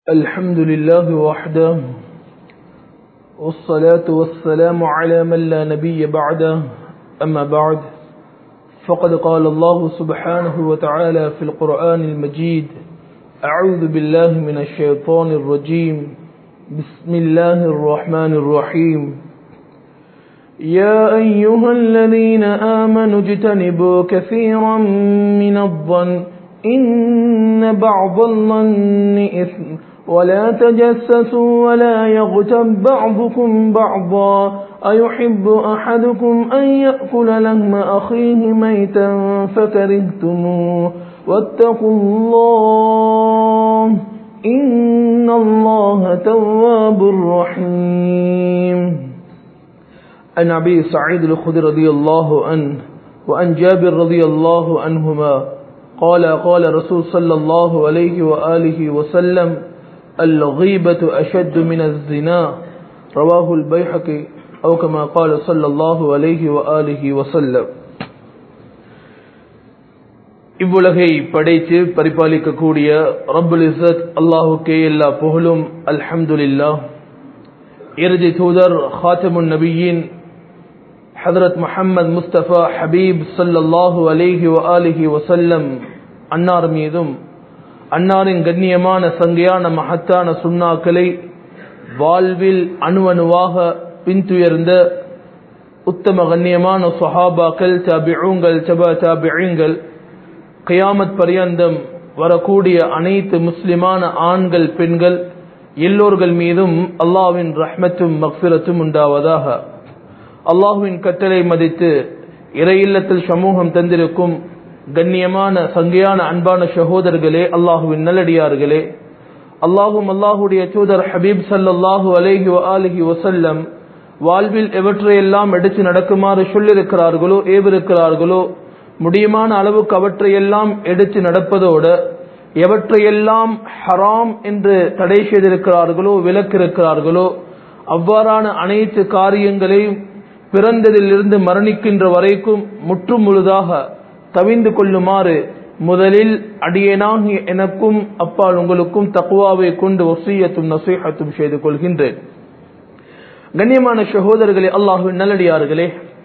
الحمد لله وحده والصلاة والسلام على من لا نبي بعده أما بعد فقد قال الله سبحانه وتعالى في القرآن المجيد أعوذ بالله من الشيطان الرجيم بسم الله الرحمن الرحيم يا أيها الذين آمنوا اجتنبوا كثيرا من الظن إن بعض الظن إثم ولا تجسسوا ولا يغتب بعضكم بعضا أيحب أحدكم أن يأكل لهم أخيه ميتا فكرهتموه واتقوا الله إن الله تواب رحيم عن أبي سعيد الخدري رضي الله عنه وعن جابر رضي الله عنهما قال قال رسول صلى الله عليه وآله وسلم الغيبة أشد من الزنا رواه البيحقي أو كما قال صلى الله عليه وآله وسلم இவ்வுலகை படைத்து பரிபாலிக்கக்கூடிய ரப்புல் இசத் அல்லாஹுக்கே எல்லா புகழும் அல்ஹம்துலில்லா இறுதி தூதர் ஹாத்தமுன் நபியின் ஹதரத் முஹம்மது முஸ்தபா ஹபீப் சல்லல்லாஹு அலேஹி அலிஹி வசல்லம் அன்னார் மீதும் அன்னாரின் கண்ணியமான சங்கையான மகத்தான சுண்ணாக்களை வாழ்வில் அணுவணுவாக பின்துயர்ந்த உத்தம கண்ணியமான சொஹாபாக்கள் தபிዑங்கள் தபா தபிழுங்கள் கயாமத் பரியந்தம் வரக்கூடிய அனைத்து முஸ்லிமான ஆண்கள் பெண்கள் எல்லோர்கள் மீதும் அல்லாவின் ரஹ்மத்தும் மக்ஃபிரத்தும் உண்டாவதாக அல்லாஹுவின் கட்டளை மதித்து இறையில்லத்தில் சமூகம் தந்திருக்கும் கண்ணியமான சங்கையான அன்பான சகோதரர்களே அல்லாஹுவின் நல்லடியார்களே அல்லாஹும் அல்லாஹுடைய தூதர் ஹபீப் சல்லாஹூ அலேஹி அலிஹி வசல்லம் வாழ்வில் எவற்றையெல்லாம் எடுத்து நடக்குமாறு சொல்லிருக்கிறார்களோ ஏவிருக்கிறார்களோ முடியுமான அளவுக்கு அவற்றையெல்லாம் எடுத்து நடப்பதோடு எவற்றையெல்லாம் ஹராம் என்று தடை செய்திருக்கிறார்களோ விலக்கிருக்கிறார்களோ அவ்வாறான அனைத்து காரியங்களையும் பிறந்ததிலிருந்து மரணிக்கின்ற வரைக்கும் முற்றும் முழுதாக தவிந்து கொள்ளுமாறு முதலில் அடியேனாகி எனக்கும் அப்பால் உங்களுக்கும் தக்குவாவை கொண்டு ஒசியத்தும் நசீகத்தும் செய்து கொள்கின்றேன் கண்ணியமான சகோதரர்களே அல்லாஹுவின் நல்லடியார்களே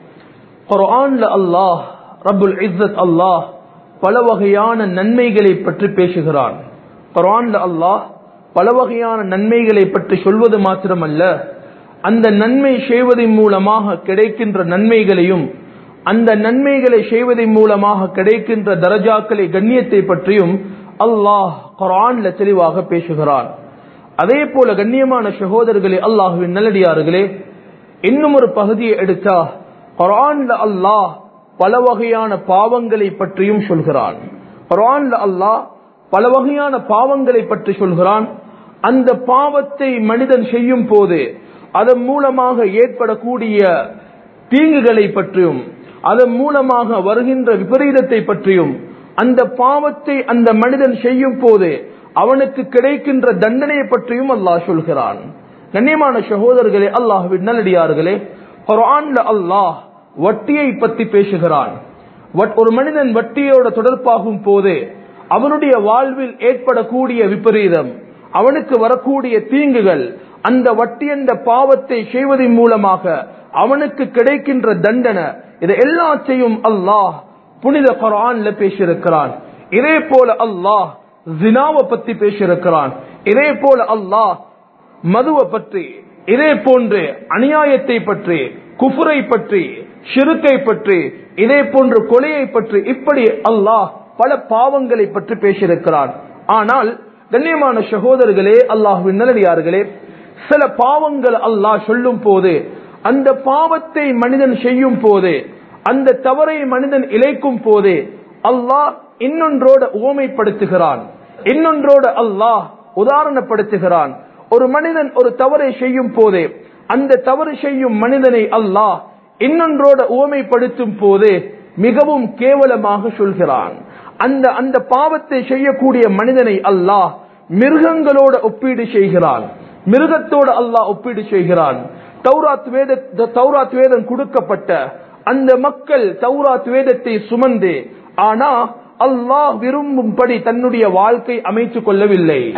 குர்ஆன்ல அல்லாஹ் ரபுல் இஸ்ஸத் அல்லாஹ் பல வகையான நன்மைகளை பற்றி பேசுகிறான் குர்ஆன்ல அல்லாஹ் பல வகையான நன்மைகளை பற்றி சொல்வது மாத்திரமல்ல அந்த நன்மை செய்வதன் மூலமாக கிடைக்கின்ற நன்மைகளையும் அந்த நன்மைகளை செய்வதன் மூலமாக கிடைக்கின்ற தரஜாக்களை கண்ணியத்தை பற்றியும் அல்லாஹ் குரான்ல தெளிவாக பேசுகிறான் அதே போல கண்ணியமான சகோதரர்களே அல்லாஹுவின் நல்லடியார்களே இன்னும் ஒரு பகுதியை எடுத்தா குரான்ல அல்லாஹ் பல வகையான பாவங்களை பற்றியும் சொல்கிறான் குரான்ல அல்லாஹ் பல வகையான பாவங்களை பற்றி சொல்கிறான் அந்த பாவத்தை மனிதன் செய்யும் போது அதன் மூலமாக ஏற்படக்கூடிய தீங்குகளை பற்றியும் அதன் மூலமாக வருகின்ற விபரீதத்தை பற்றியும் அந்த பாவத்தை அந்த மனிதன் செய்யும் போது அவனுக்கு கிடைக்கின்ற தண்டனையை பற்றியும் அல்லாஹ் சொல்கிறான் கண்ணியமான சகோதரர்களே அல்லாஹுவின் நல்லடியார்களே குரான்ல அல்லாஹ் வட்டியை பற்றி பேசுகிறான் ஒரு மனிதன் வட்டியோட தொடர்பாகும் போது அவனுடைய வாழ்வில் ஏற்படக்கூடிய விபரீதம் அவனுக்கு வரக்கூடிய தீங்குகள் அந்த வட்டி என்ற பாவத்தை செய்வதன் மூலமாக அவனுக்கு கிடைக்கின்ற தண்டனை இதை எல்லாத்தையும் அல்லாஹ் புனித குரான்ல பேசியிருக்கிறான் இதே போல அல்லாஹ் ஜினாவை பத்தி பேசியிருக்கிறான் இதே போல அல்லாஹ் மதுவை பற்றி இதே போன்று அநியாயத்தை பற்றி குஃபுரை பற்றி சிறுக்கை பற்றி இதே போன்று கொலையை பற்றி இப்படி அல்லாஹ் பல பாவங்களை பற்றி பேசியிருக்கிறான் ஆனால் கண்ணியமான சகோதரர்களே அல்லாஹுவின் நல்லடியார்களே சில பாவங்கள் அல்லாஹ் சொல்லும் போது அந்த பாவத்தை மனிதன் செய்யும் போது அந்த தவறை மனிதன் இழைக்கும் போது அல்லாஹ் இன்னொன்றோட உவமைப்படுத்துகிறான் இன்னொன்றோட அல்லாஹ் உதாரணப்படுத்துகிறான் ஒரு மனிதன் ஒரு தவறை செய்யும் போதே அந்த தவறு செய்யும் மனிதனை அல்லாஹ் இன்னொன்றோட உவமைப்படுத்தும் போது மிகவும் கேவலமாக சொல்கிறான் அந்த அந்த பாவத்தை செய்யக்கூடிய மனிதனை அல்லாஹ் மிருகங்களோட ஒப்பீடு செய்கிறான் மிருகத்தோட அல்லாஹ் ஒப்பீடு செய்கிறான் தௌராத் வேத தௌராத் வேதம் கொடுக்கப்பட்ட அந்த மக்கள் தௌராத் வேதத்தை சுமந்து ஆனா அல்லாஹ் விரும்பும்படி தன்னுடைய வாழ்க்கை அமைத்துக் கொள்ளவில்லை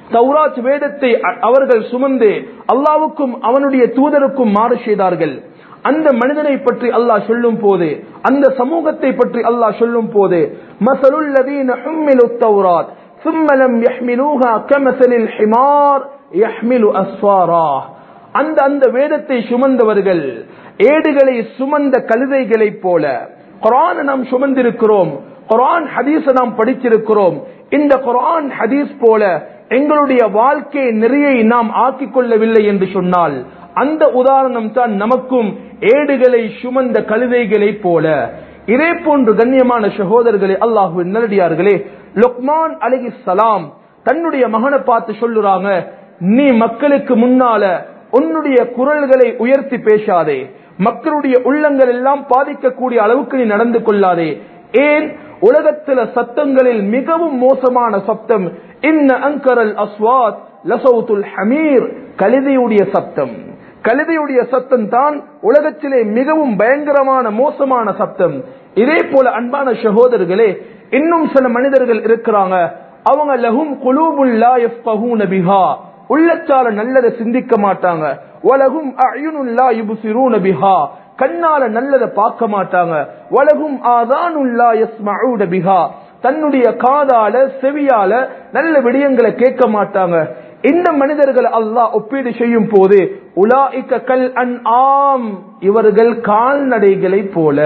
தௌராத் வேதத்தை அ- அவர்கள் சுமந்து அல்லாவுக்கும் அவனுடைய தூதருக்கும் மாறு செய்தார்கள் அந்த மனிதனை பற்றி அல்லாஹ் சொல்லும் போது அந்த சமூகத்தை பற்றி அல்லாஹ் சொல்லும் போது மசலுல் லதீன ஹும்மிலு தௌராத் ثم لم يحملوها كمثل الحمار يحمل أسفارا அந்த அந்த வேதத்தை சுமந்தவர்கள் ஏடுகளை சுமந்த கழுதைகளைப் போல குரான் நாம் சுமந்திருக்கிறோம் குரான் ஹதீஸ நாம் படிச்சிருக்கிறோம் இந்த குரான் ஹதீஸ் போல எங்களுடைய வாழ்க்கை நிறையை நாம் ஆக்கிக் கொள்ளவில்லை என்று சொன்னால் அந்த உதாரணம் தான் நமக்கும் ஏடுகளை சுமந்த கழுதைகளை போல இதே போன்று கண்ணியமான சகோதரர்களே அல்லாஹுவின் நல்லடியார்களே லுக்மான் அலகி சலாம் தன்னுடைய மகனை பார்த்து சொல்லுறாங்க நீ மக்களுக்கு முன்னால உன்னுடைய குரல்களை உயர்த்தி பேசாதே மக்களுடைய உள்ளங்கள் எல்லாம் பாதிக்கக்கூடிய அளவுக்கு நீ நடந்து கொள்ளாதே ஏன் உலகத்தில சத்தங்களில் மிகவும் மோசமான சப்தம் இன்ன அங்கரல் அஸ்வாத் லசவுத்துல் ஹமீர் கழுதையுடைய சப்தம் கழுதையுடைய சத்தம் தான் உலகத்திலே மிகவும் பயங்கரமான மோசமான சப்தம் இதே போல அன்பான சகோதரர்களே இன்னும் சில மனிதர்கள் இருக்கிறாங்க அவங்க லஹும் குலூபுல்லா யஃப்கஹூன பிஹா உள்ளத்தால நல்லதை சிந்திக்க மாட்டாங்க வலகும் அயுனுல்லா யுபுசிரூன பிஹா கண்ணால நல்லதை பார்க்க மாட்டாங்க வலகும் ஆதானுல்லா யஸ்மஊன பிஹா தன்னுடைய காதால செவியால நல்ல விடயங்களை கேட்க மாட்டாங்க இந்த மனிதர்கள் அல்லாஹ் ஒப்பீடு செய்யும் போது உலாஇக்க கல் அன் ஆம் இவர்கள் கால்நடைகளை போல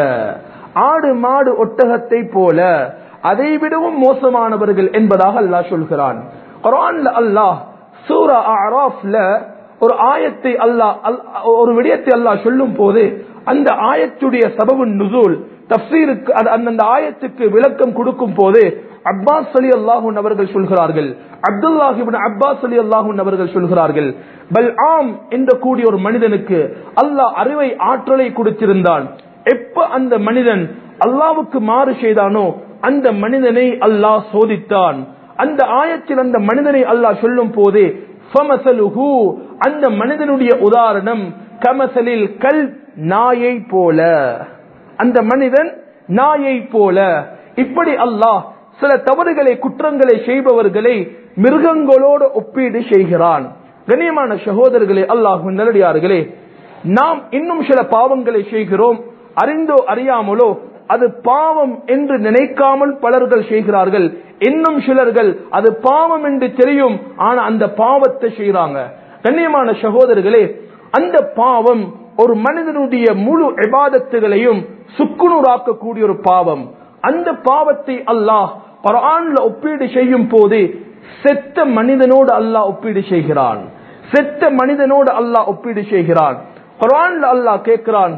ஆடு மாடு ஒட்டகத்தை போல அதை விடவும் மோசமானவர்கள் என்பதாக அல்லாஹ் சொல்கிறான் குர்ஆன்ல அல்லாஹ் சூரா அராஃப்ல ஒரு ஆயத்தை அல்லாஹ் அல்- ஒரு விடயத்தை அல்லாஹ் சொல்லும் போது அந்த ஆயத்துடைய சபபு நுசூல் தப்சீருக்கு அது அந்தந்த ஆயத்துக்கு விளக்கம் கொடுக்கும் போது அப்பாஸ் அலி அல்லாஹூன் அவர்கள் சொல்கிறார்கள் அப்துல்லாஹிபின் அப்பாஸ் அலி அல்லாஹூன் அவர்கள் சொல்கிறார்கள் பல் ஆம் என்ற கூடிய ஒரு மனிதனுக்கு அல்லாஹ் அறிவை ஆற்றலை கொடுத்திருந்தான் எப்ப அந்த மனிதன் அல்லாவுக்கு மாறு செய்தானோ அந்த மனிதனை அல்லாஹ் சோதித்தான் அந்த ஆயத்தில் அந்த மனிதனை அல்லாஹ் சொல்லும் போது ஃபமசலுஹு, அந்த மனிதனுடைய உதாரணம் கமசலில் கல் நாயை போல அந்த மனிதன் நாயை போல இப்படி அல்லாஹ் சில தவறுகளை குற்றங்களை செய்பவர்களை மிருகங்களோடு ஒப்பீடு செய்கிறான் கண்ணியமான சகோதரர்களே அல்லாஹ் நல்லடியார்களே நாம் இன்னும் சில பாவங்களை செய்கிறோம் அறிந்தோ அறியாமலோ அது பாவம் என்று நினைக்காமல் பலர்கள் செய்கிறார்கள் இன்னும் சிலர்கள் அது பாவம் என்று தெரியும் ஆனா அந்த பாவத்தை செய்யறாங்க கண்ணியமான சகோதரர்களே அந்த பாவம் ஒரு மனிதனுடைய முழு இபாதத்துகளையும் சுக்குநூறாக்கக்கூடிய ஒரு பாவம் அந்த பாவத்தை அல்லாஹ் குர்ஆன்ல ஒப்பீடு செய்யும் போது செத்த மனிதனோடு அல்லாஹ் ஒப்பீடு செய்கிறான் செத்த மனிதனோடு அல்லாஹ் ஒப்பீடு செய்கிறான் குர்ஆன்ல அல்லாஹ் கேட்கிறான்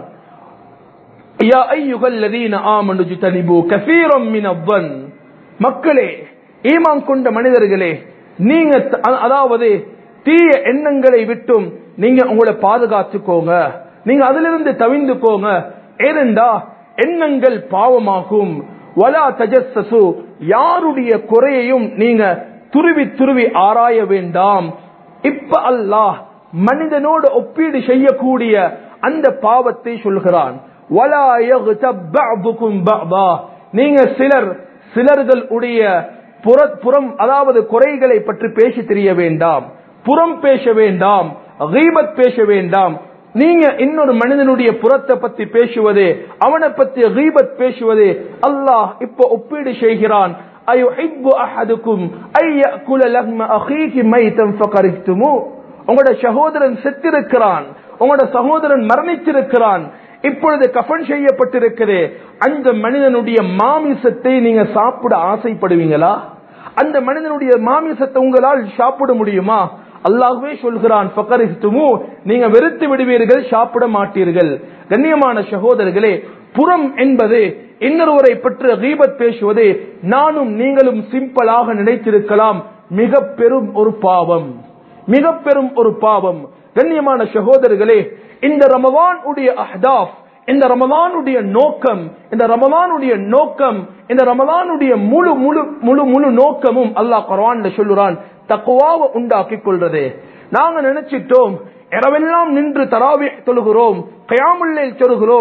யா ஐயுகல் லதீன ஆமனு ஜிதனிபு கஸீரம் மின வன் மக்களே ஈமான் கொண்ட மனிதர்களே நீங்க த- அ- அதாவது தீய எண்ணங்களை விட்டும் நீங்க உங்களை பாதுகாத்துக்கோங்க நீங்க அதிலிருந்து தவிந்துக்கோங்க ஏனென்றா எண்ணங்கள் பாவமாகும் வலா தஜஸ்ஸசு யாருடைய குறையையும் நீங்க துருவி துருவி ஆராய வேண்டாம் இப்ப அல்லாஹ் மனிதனோடு ஒப்பீடு செய்யக்கூடிய அந்த பாவத்தை சொல்கிறான் وَلَا يَغْتَبْ بَعْضُكُمْ بَعْضًا. நீங்க சிலர் சிலர்கள் உடைய புற- புறம் அதாவது குறைகளை பற்றி பேசி தெரிய வேண்டாம் புறம் பேச வேண்டாம் கீபத் பேச வேண்டாம் நீங்க இன்னொரு மனிதனுடைய புறத்தை பத்தி பேசுவது அவனை பத்தி கீபத் பேசுவது அல்லாஹ் இப்ப ஒப்பீடு செய்கிறான் أَيُحِبُّ أَحَدُكُمْ أَن يَأْكُلَ لَحْمَ أَخِيهِ مَيْتًا فَكَرِهْتُمُوهُ உங்களோட சகோதரன் செத்திருக்கிறான் உங்களோட சகோதரன் மரணிச்சிருக்கிறான் இப்பொழுது கஃன் செய்யப்பட்டிருக்கிறது அந்த மனிதனுடைய மாமிசத்தை நீங்க சாப்பிட ஆசைப்படுவீங்களா அந்த மனிதனுடைய மாமிசத்தை உங்களால் சாப்பிட முடியுமா அல்லாஹ்வே சொல்கிறான் ஃபகரிஹ்துமு நீங்க வெறுத்து விடுவீர்கள் சாப்பிட மாட்டீர்கள் கண்ணியமான சகோதரர்களே புறம் என்பது இன்னொருவரை பற்றி கீபத் பேசுவது நானும் நீங்களும் சிம்பிளாக நினைத்திருக்கலாம் மிக பெரும் ஒரு பாவம் மிக பெரும் ஒரு பாவம் கண்ணியமான சகோதரர்களே இந்த ரமவான் உடைய அஹ்தாப் இந்த ரமலானுடைய நோக்கம் இந்த ரமலானுடைய நோக்கம் இந்த ரமலானுடைய முழு முழு முழு முழு நோக்கமும் அல்லாஹ் குர்ஆன்ல சொல்லுறான் தக்குவாவை உண்டாக்கி கொள்றது நாங்க நினைச்சிட்டோம் இரவெல்லாம் நின்று தராவி தொழுகிறோம் கயாமுல்லைல் சொல்கிறோம்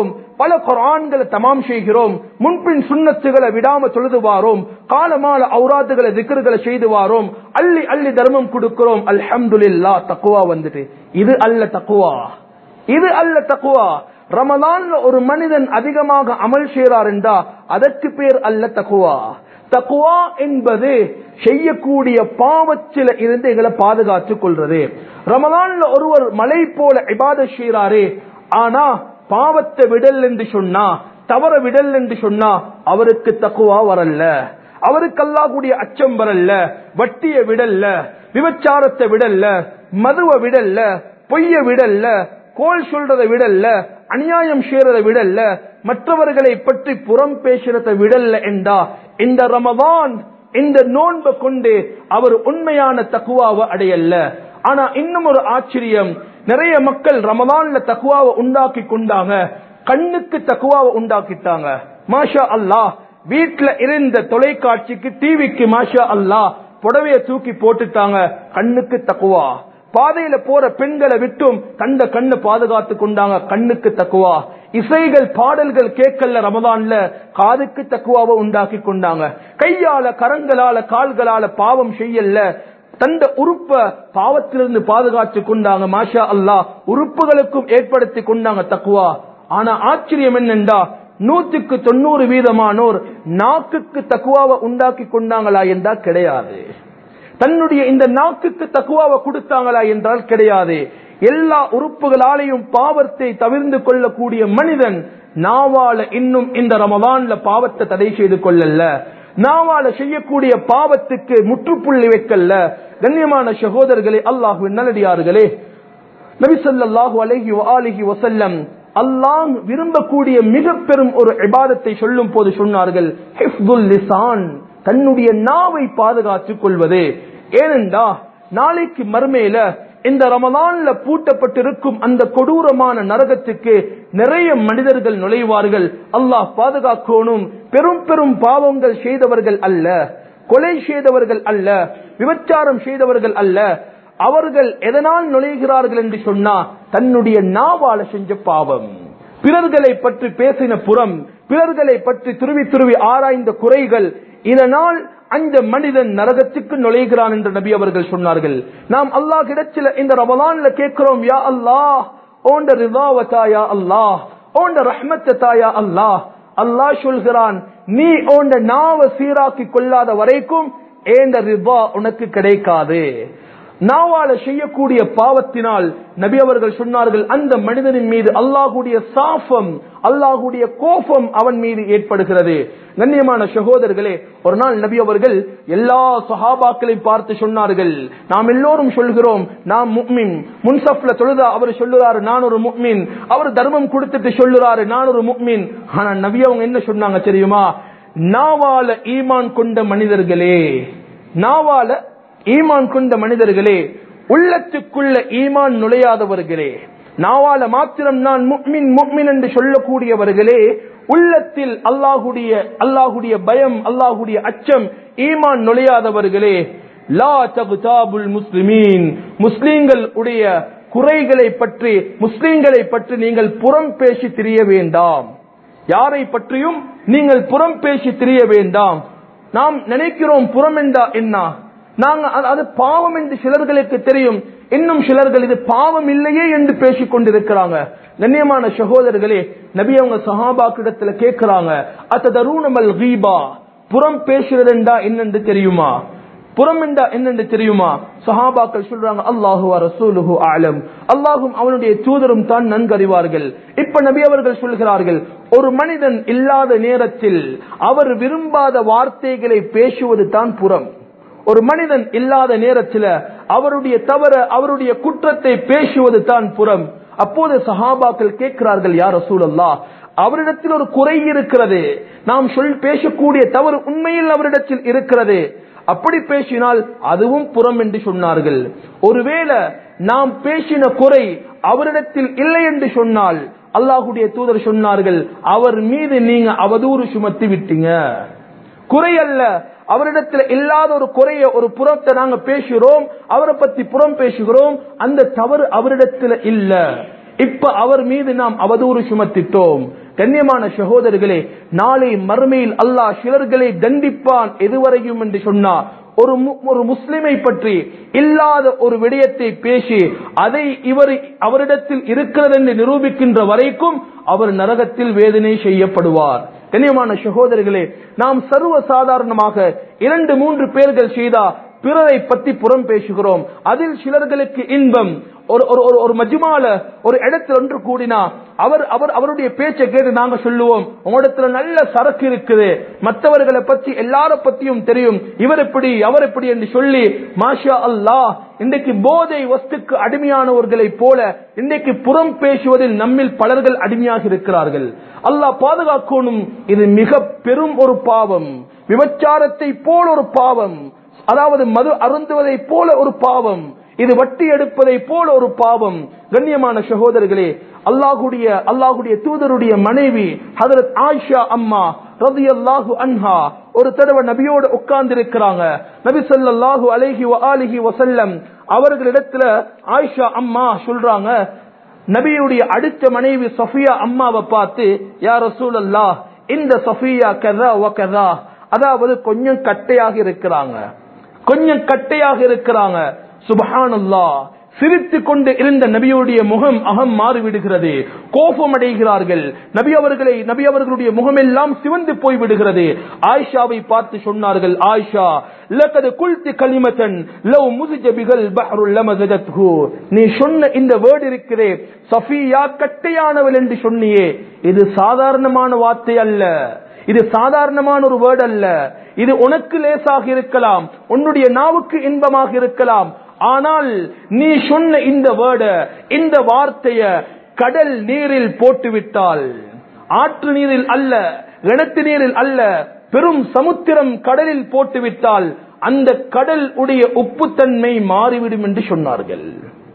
பல குரான்களை தமாம் செய்கிறோம் முன்பின் சுண்ணத்துகளை விடாம தொழுது வாரோம் காலமால ஔராத்துகளை திக்கர்களை செய்து வாரோம் அள்ளி அள்ளி தர்மம் கொடுக்கிறோம் அல்ஹம்துலில்லா தக்குவா வந்துட்டு இது அல்ல தக்குவா இது அல்ல தக்குவா ரமலான்ல ஒரு மனிதன் அதிகமாக அமல் செய்கிறார் என்றா அதற்கு பேர் அல்ல தக்குவா தக்குவா என்பது செய்யக்கூடிய பாவச்சில இருந்து எங்களை பாதுகாத்துக் கொள்றது ரமலான்ல ஒருவர் மலை போல இபாத செய்கிறாரே ஆனா பாவத்தை விடல் என்று சொன்னா தவற விடல் என்று சொன்னா அவருக்கு தக்குவா வரல அவருக்கு அல்லாஹ்வுடைய அச்சம் வரல வட்டிய விடல்ல விபச்சாரத்தை விடல்ல மதுவ விடல்ல பொய்ய விடல்ல கோல் சொல்றதை விடல்ல அநியாயம் செய்யறதை விடல்ல மற்றவர்களை பற்றி புறம் பேசுறதை விடல்ல என்றா இந்த ரமதான் இந்த நோன்பை கொண்டு அவர் உண்மையான தக்குவாவை அடையல்ல ஆனா இன்னும் ஒரு ஆச்சரியம் நிறைய மக்கள் ரமதான்ல தக்குவாவை உண்டாக்கி கொண்டாங்க கண்ணுக்கு தக்குவாவை உண்டாக்கிட்டாங்க மாஷா அல்லாஹ் வீட்டுல இருந்த தொலைக்காட்சிக்கு டிவிக்கு மாஷா அல்லாஹ் புடவைய தூக்கி போட்டுட்டாங்க கண்ணுக்கு தக்குவா பாதையில போற பெண்களை விட்டும் கண்ட கண்ணு பாதுகாத்து கொண்டாங்க கண்ணுக்கு தக்குவா இசைகள் பாடல்கள் கேட்கல ரமதான்ல காதுக்கு தக்குவாவை உண்டாக்கி கொண்டாங்க கையால கரங்களால கால்களால பாவம் செய்யல தந்த உறுப்ப பாவத்திலிருந்து பாதுகாத்து கொண்டாங்க மாஷா அல்லாஹ் உறுப்புகளுக்கும் ஏற்படுத்தி கொண்டாங்க தக்குவா ஆனா ஆச்சரியம் என்னென்றா நூத்துக்கு தொண்ணூறு வீதமானோர் நாக்குக்கு தக்குவாவை உண்டாக்கி கொண்டாங்களா என்றா கிடையாது தன்னுடைய இந்த நாக்குக்கு தக்குவாவை கொடுத்தாங்களா என்றால் கிடையாது எல்லா உறுப்புகளாலையும் பாவத்தை தவிர்ந்து கொள்ளக்கூடிய மனிதன் நாவால இன்னும் இந்த ரமதான்ல பாவத்தை தடை செய்து கொள்ளல நாவால செய்யக்கூடிய பாவத்துக்கு முற்றுப்புள்ளி வைக்கல கண்ணியமான சகோதரர்களே அல்லாஹுவின் நல்லடியார்களே நபிசல்லாஹு அலஹி ஆலிஹி வசல்லம் அல்லாஹ் விரும்பக்கூடிய மிக பெரும் ஒரு இபாதத்தை சொல்லும் போது சொன்னார்கள் ஹிஃப்துல் லிசான் தன்னுடைய நாவை பாதுகாத்துக் கொள்வது ஏனென்றா நாளைக்கு மறுமையில இந்த ரமலான்ல பூட்டப்பட்டிருக்கும் அந்த கொடூரமான நரகத்துக்கு நிறைய மனிதர்கள் நுழைவார்கள் அல்லாஹ் பாதுகாக்கணும் பெரும் பெரும் பாவங்கள் செய்தவர்கள் அல்ல கொலை செய்தவர்கள் அல்ல விபச்சாரம் செய்தவர்கள் அல்ல அவர்கள் எதனால் நுழைகிறார்கள் என்று சொன்னா தன்னுடைய நாவால செஞ்ச பாவம் பிறர்களை பற்றி பேசின புறம் பிறர்களை பற்றி துருவி துருவி ஆராய்ந்த குறைகள் இதனால் அந்த மனிதன் நரகத்துக்கு நுழைகிறான் என்று நபி அவர்கள் சொன்னார்கள் நாம் அல்லாஹ் இடத்துல இந்த ரமலான்ல கேட்கிறோம் யா அல்லாஹ் ஓண்ட ரிதாவத்தா யா அல்லாஹ் ஓண்ட ரஹ்மத்தா யா அல்லாஹ் அல்லாஹ் சொல்கிறான் நீ ஓண்ட நாவ சீராக்கி கொள்ளாத வரைக்கும் ஏண்ட ரிபா உனக்கு கிடைக்காது நாவால செய்யக்கூடிய பாவத்தினால் நபி அவர்கள் சொன்னார்கள் அந்த மனிதனின் மீது அல்லாஹுடைய சாஃபம் அல்லாஹுடைய கோபம் அவன் மீது ஏற்படுகிறது கண்ணியமான சகோதரர்களே ஒரு நாள் நபி அவர்கள் எல்லா சஹாபாக்களையும் பார்த்து சொன்னார்கள் நாம் எல்லோரும் சொல்கிறோம் நாம் முக்மின் முன்சப்ல தொழுதா அவர் சொல்லுறாரு நான் ஒரு முக்மின் அவர் தர்மம் கொடுத்துட்டு சொல்லுறாரு நான் ஒரு முக்மின் ஆனா நபி அவங்க என்ன சொன்னாங்க தெரியுமா நாவால ஈமான் கொண்ட மனிதர்களே நாவால ஈமான் கொண்ட மனிதர்களே உள்ளத்துக்குள்ள ஈமான் நுழையாதவர்களே நாவால மாத்திரம் நான் முக்மின் முக்மின் என்று சொல்லக்கூடியவர்களே உள்ளத்தில் அல்லாஹுடைய அல்லாஹுடைய பயம் அல்லாஹுடைய அச்சம் ஈமான் நுழையாதவர்களே லா தகுதாபுல் முஸ்லிமீன் முஸ்லீம்கள் உடைய குறைகளை பற்றி முஸ்லீம்களை பற்றி நீங்கள் புறம் பேசி திரிய வேண்டாம் யாரை பற்றியும் நீங்கள் புறம் பேசி திரிய வேண்டாம் நாம் நினைக்கிறோம் புறம் என்றா என்ன நாங்க அது பாவம் என்று சிலர்களுக்கு தெரியும் இன்னும் சிலர்கள் இது பாவம் இல்லையே என்று பேசிக் கொண்டிருக்கிறாங்க கண்ணியமான சகோதரர்களே நபி அவங்க சஹாபாக்கிடத்துல கேட்கிறாங்க அத்ததரூனமல் கீபா புறம் பேசுறதுண்டா என்னென்று தெரியுமா புறம் என்றா என்னென்று தெரியுமா சஹாபாக்கள் சொல்றாங்க அல்லாஹு ரசூலுஹு ஆலம் அல்லாஹும் அவனுடைய தூதரும் தான் நன்கறிவார்கள் இப்ப நபி அவர்கள் சொல்கிறார்கள் ஒரு மனிதன் இல்லாத நேரத்தில் அவர் விரும்பாத வார்த்தைகளை பேசுவது தான் புறம் ஒரு மனிதன் இல்லாத நேரத்தில் அவருடைய தவற அவருடைய குற்றத்தை பேசுவது தான் புறம் அப்போது சஹாபாக்கள் கேட்கிறார்கள் யார் ரசூலல்லா அவரிடத்தில் ஒரு குறை இருக்கிறது நாம் சொல் பேசக்கூடிய தவறு உண்மையில் அவரிடத்தில் இருக்கிறது அப்படி பேசினால் அதுவும் புறம் என்று சொன்னார்கள் ஒருவேளை நாம் பேசின குறை அவரிடத்தில் இல்லை என்று சொன்னால் அல்லாஹுடைய தூதர் சொன்னார்கள் அவர் மீது நீங்க அவதூறு சுமத்தி விட்டீங்க குறை அல்ல அவரிடத்தில் இல்லாத ஒரு குறைய ஒரு புறத்தை நாங்க பேசுகிறோம் அவரை பத்தி புறம் பேசுகிறோம் அந்த தவறு அவரிடத்தில் இல்ல இப்ப அவர் மீது நாம் அவதூறு சுமத்திட்டோம் கண்ணியமான சகோதரர்களே நாளை மறுமையில் அல்லாஹ் சிலர்களை தண்டிப்பான் எதுவரையும் என்று சொன்னார் ஒரு மு- ஒரு முஸ்லிமை பற்றி இல்லாத ஒரு விடயத்தை பேசி அதை இவர் அவரிடத்தில் இருக்கிறது என்று நிரூபிக்கின்ற வரைக்கும் அவர் நரகத்தில் வேதனை செய்யப்படுவார் கண்ணியமான சகோதரர்களே நாம் சர்வ சாதாரணமாக இரண்டு மூன்று பேர்கள் செய்தா பிறரை பற்றி புறம் பேசுகிறோம் அதில் சிலர்களுக்கு இன்பம் ஒரு ஒரு ஒரு- ஒரு மஜ்மால ஒரு இடத்துல ஒன்று கூடினா அவர் அவர் அவருடைய பேச்சை கேட்டு நாங்க சொல்லுவோம் உங்களிடத்துல நல்ல சரக்கு இருக்குது மற்றவர்களை பற்றி எல்லார பத்தியும் தெரியும் இவர் எப்படி அவர் எப்படி என்று சொல்லி மாஷா அல்லாஹ் இன்றைக்கு போதை வஸ்துக்கு அடிமையானவர்களை போல இன்றைக்கு புறம் பேசுவதில் நம்மில் பலர்கள் அடிமையாக இருக்கிறார்கள் அல்லாஹ் பாதுகாக்கணும் இது மிக பெரும் ஒரு பாவம் விபச்சாரத்தை போல ஒரு பாவம் அதாவது மது அருந்துவதை போல ஒரு பாவம் இது வட்டி எடுப்பதை போல ஒரு பாவம் கண்ணியமான சகோதரர்களே அல்லாஹுடைய அல்லாஹுடைய தூதருடைய மனைவி ஹதரத் ஆயிஷா அம்மா ரதியல்லாஹு அன்ஹா ஒரு தடவை நபியோடு உட்கார்ந்து இருக்கிறாங்க நபி ஸல்லல்லாஹு அலைஹி வஆலிஹி வஸல்லம் அவர்களிடத்துல ஆயிஷா அம்மா சொல்றாங்க நபியுடைய அடுத்த மனைவி சஃபியா அம்மாவை பார்த்து யா ரசூலல்லாஹ் இந்த சஃபியா கதா வ கதா அதாவது கொஞ்சம் கட்டையாக இருக்கிறாங்க கொஞ்சம் கட்டையாக இருக்கிறாங்க சுபஹானல்லாஹ் சிரித்து கொண்டு இருந்த நபியுடைய முகம் அகம் மாறிவிடுகிறது கோபம் அடைகிறார்கள் நபி அவர்களை நபி அவர்களுடைய முகமெல்லாம் சிவந்து போய் விடுகிறது ஆயிஷாவை பார்த்து சொன்னார்கள் ஆயிஷா லக்கது குல்தி கலிமத்தன் லவ் முசிஜபிகள் பஹ்ருல் லமஸஜத்ஹு நீ சொன்ன இந்த வேர்டு இருக்கிறே சஃபியா கட்டையானவள் என்று சொன்னியே இது சாதாரணமான வார்த்தை அல்ல இது சாதாரணமான ஒரு வேர்டு அல்ல இது உனக்கு லேசாக இருக்கலாம் உன்னுடைய நாவுக்கு இன்பமாக இருக்கலாம் ஆனால் நீ சொன்ன இந்த வேர்ட இந்த வார்த்தைய கடல் நீரில் போட்டுவிட்டால் ஆற்று நீரில் அல்ல கிணத்து நீரில் அல்ல பெரும் சமுத்திரம் கடலில் போட்டுவிட்டால் அந்த கடல் உடைய உப்புத்தன்மை மாறிவிடும் என்று சொன்னார்கள்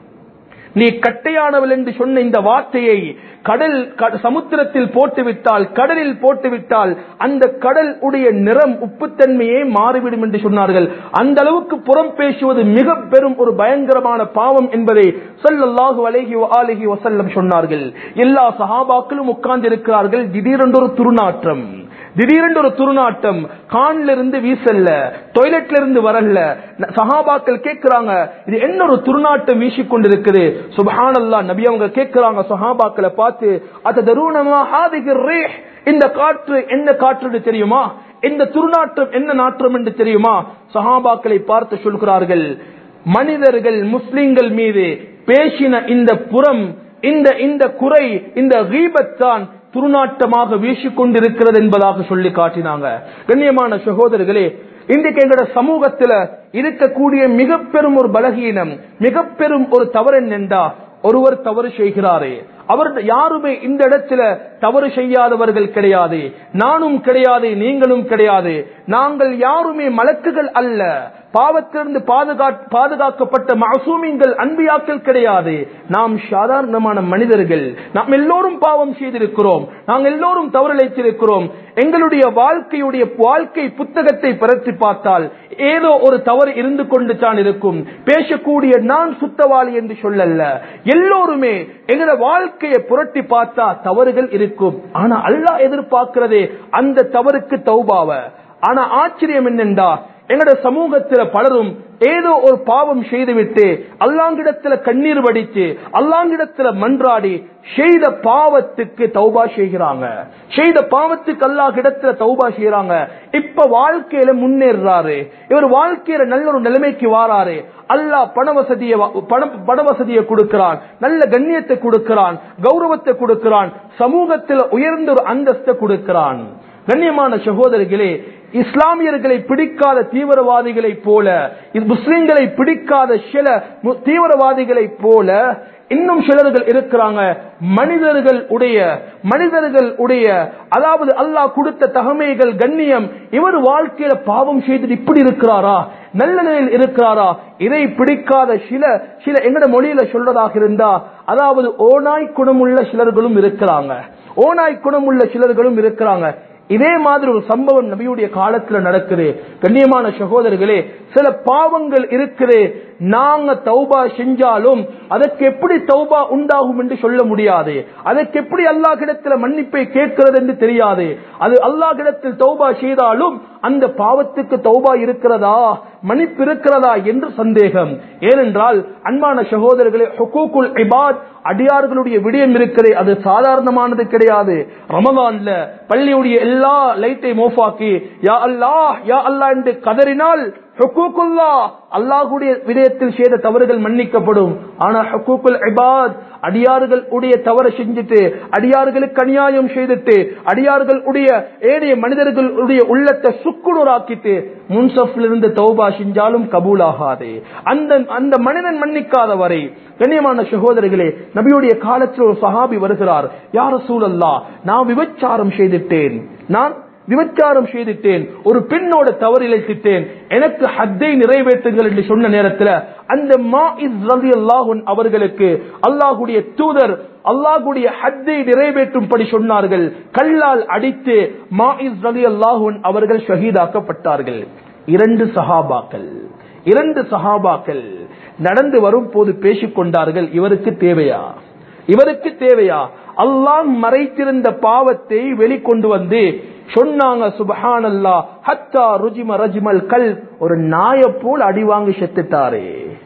நீ கட்டையானவள் என்று சொன்ன இந்த வார்த்தையை கடல் க- சமுத்திரத்தில் போட்டுவிட்டால் கடலில் போட்டுவிட்டால் அந்த கடல் உடைய நிறம் உப்புத்தன்மையே மாறிவிடும் என்று சொன்னார்கள் அந்த அளவுக்கு புறம் பேசுவது மிக பெரும் ஒரு பயங்கரமான பாவம் என்பதை ஸல்லல்லாஹு அலைஹி வஆலிஹி வஸல்லம் சொன்னார்கள் எல்லா சஹாபாக்களும் உட்கார்ந்து இருக்கிறார்கள் திடீரென்று ஒரு துர்நாற்றம் திடீரென்று ஒரு துர்நாட்டம் கான்ல இருந்து வீசல்ல டொய்லெட்ல இருந்து வரல ந- சஹாபாக்கள் கேட்கிறாங்க இது என்ன ஒரு துர்நாட்டம் வீசிக்கொண்டிருக்குது சுபஹானல்லாஹ் நபி அவங்க கேட்கிறாங்க சஹாபாக்களை பார்த்து அத்ததரூனமா ஹாதிஹி ரீஹ் இந்த காற்று என்ன காற்று தெரியுமா இந்த துர்நாற்றம் என்ன நாற்றம் என்று தெரியுமா சஹாபாக்களை பார்த்து சொல்கிறார்கள் மனிதர்கள் முஸ்லிம்கள் மீது பேசின இந்த புறம் இந்த இந்த குறை இந்த கீபத் தான் துர்நாட்டமாக வீசிக்கொண்டிருக்கிறது என்பதாக சொல்லி காட்டினாங்க கண்ணியமான சகோதரர்களே இன்றைக்கு எங்கட சமூகத்துல இருக்கக்கூடிய மிக பெரும் ஒரு பலகீனம் மிக பெரும் ஒரு தவறு என்னென்றா ஒருவர் தவறு செய்கிறாரே அவர் யாருமே இந்த இடத்துல தவறு செய்யாதவர்கள் கிடையாது நானும் கிடையாது நீங்களும் கிடையாது நாங்கள் யாருமே மலக்குகள் அல்ல பாவத்திலிருந்து பாதுகா- பாதுகாக்கப்பட்ட மாசூமிங்கள் அன்பியாக்கள் கிடையாது நாம் சாதாரணமான மனிதர்கள் நாம் எல்லோரும் பாவம் செய்திருக்கிறோம் நாங்கள் எல்லோரும் தவறிழைத்திருக்கிறோம் எங்களுடைய வாழ்க்கையுடைய வாழ்க்கை புத்தகத்தை பரத்தி பார்த்தால் ஏதோ ஒரு தவறு இருந்து கொண்டு தான் இருக்கும் பேசக்கூடிய நான் சுத்தவாளி என்று சொல்லல்ல எல்லோருமே எங்களோட வாழ்க்கையை புரட்டி பார்த்தா தவறுகள் இருக்கும் ஆனா அல்லாஹ் எதிர்பார்க்கிறதே அந்த தவறுக்கு தௌபாவ ஆனா ஆச்சரியம் என்னென்றா எங்கட சமூகத்துல பலரும் ஏதோ ஒரு பாவம் செய்துவிட்டு அல்லாங்கிடத்துல கண்ணீர் வடித்து அல்லாங்கிடத்துல மன்றாடி செய்த பாவத்துக்கு தௌபா செய்கிறாங்க செய்த பாவத்துக்கு அல்லாஹ்விடத்துல தௌபா செய்யறாங்க இப்ப வாழ்க்கையில முன்னேறாரு இவர் வாழ்க்கையில நல்ல ஒரு நிலைமைக்கு வாராரு அல்லாஹ் பண வசதியை பண பண வசதியை கொடுக்கிறான் நல்ல கண்ணியத்தை கொடுக்கிறான் கௌரவத்தை கொடுக்கிறான் சமூகத்தில் உயர்ந்த ஒரு அந்தஸ்தை கொடுக்கிறான் கண்ணியமான சகோதரர்களே இஸ்லாமியர்களை பிடிக்காத தீவிரவாதிகளை போல இது முஸ்லிம்களை பிடிக்காத சில மு- தீவிரவாதிகளை போல இன்னும் சிலர்கள் இருக்கிறாங்க மனிதர்கள் உடைய மனிதர்கள் உடைய அதாவது அல்லாஹ் கொடுத்த தகமைகள் கண்ணியம் இவர் வாழ்க்கையில பாவம் செய்துட்டு இப்படி இருக்கிறாரா நல்ல நிலையில் இருக்கிறாரா இதை பிடிக்காத சில சில எங்கட மொழியில சொல்றதாக இருந்தா அதாவது ஓனாய் குணமுள்ள சிலர்களும் இருக்கிறாங்க ஓனாய் குணமுள்ள சிலர்களும் இருக்கிறாங்க இதே மாதிரி ஒரு சம்பவம் நபியுடைய காலத்துல நடக்குது கண்ணியமான சகோதரர்களே சில பாவங்கள் இருக்குது நாங்க தௌபா செஞ்சாலும் அதற்கு எப்படி தௌபா உண்டாகும் என்று சொல்ல முடியாது அதற்கு எப்படி அல்லாஹ்விடத்தில் மன்னிப்பை கேட்கிறது என்று தெரியாது அது அல்லாஹ்விடத்தில் தௌபா செய்தாலும் அந்த பாவத்துக்கு தௌபா இருக்கிறதா மன்னிப்பு இருக்கிறதா என்று சந்தேகம் ஏனென்றால் அன்பான சகோதரர்களே ஹுகூக்குல் இபாத் அடியார்களுடைய விடயம் இருக்கிறே அது சாதாரணமானது கிடையாது ரமதான்ல பள்ளியுடைய எல்லா லைட்டை மோஃபாக்கி யா அல்லாஹ் யா அல்லாஹ் என்று கதறினால் ஹுக்கூக்குல்லா அல்லாஹுடைய விடயத்தில் செய்த தவறுகள் மன்னிக்கப்படும் ஆனா ஹுக்கூக்குல் இபாத் அடியார்கள் உடைய தவறு செஞ்சுட்டு அடியார்களுக்கு அநியாயம் செய்துட்டு அடியார்கள் உடைய ஏனைய மனிதர்களுடைய உள்ளத்தை சுக்குநூறாக்கிட்டு முன்சப்ல இருந்து தௌபா செஞ்சாலும் கபூலாகாது அந்த அந்த மனிதன் மன்னிக்காத வரை கண்ணியமான சகோதரர்களே நபியுடைய காலத்தில் ஒரு சஹாபி வருகிறார் யார சூழல்லா நான் விபச்சாரம் செய்துட்டேன் நான் விபச்சாரம் செய்துட்டேன் ஒரு பெண்ணோட தவறு இழைத்துட்டேன் எனக்கு ஹத்தை நிறைவேற்றுங்கள் என்று சொன்ன நேரத்தில் அந்த மாஇஸ் ரலியல்லாஹு அவர்களுக்கு அல்லாஹ்வுடைய தூதர் அல்லாஹ்வுடைய ஹத்தை நிறைவேற்றும்படி சொன்னார்கள் கல்லால் அடித்து மாஇஸ் ரலியல்லாஹு அவர்கள் ஷஹீதாக்கப்பட்டார்கள் இரண்டு சஹாபாக்கள் இரண்டு சஹாபாக்கள் நடந்து வரும் போது பேசிக் கொண்டார்கள் இவருக்கு தேவையா இவருக்கு தேவையா அல்லாஹ் மறைத்திருந்த பாவத்தை வெளிக்கொண்டு வந்து சொன்னாங்க சுபஹானல்லா ஹத்தா ருஜிம ரஜிமல் கல் ஒரு நாய போல் அடி வாங்கி செத்துட்டாரே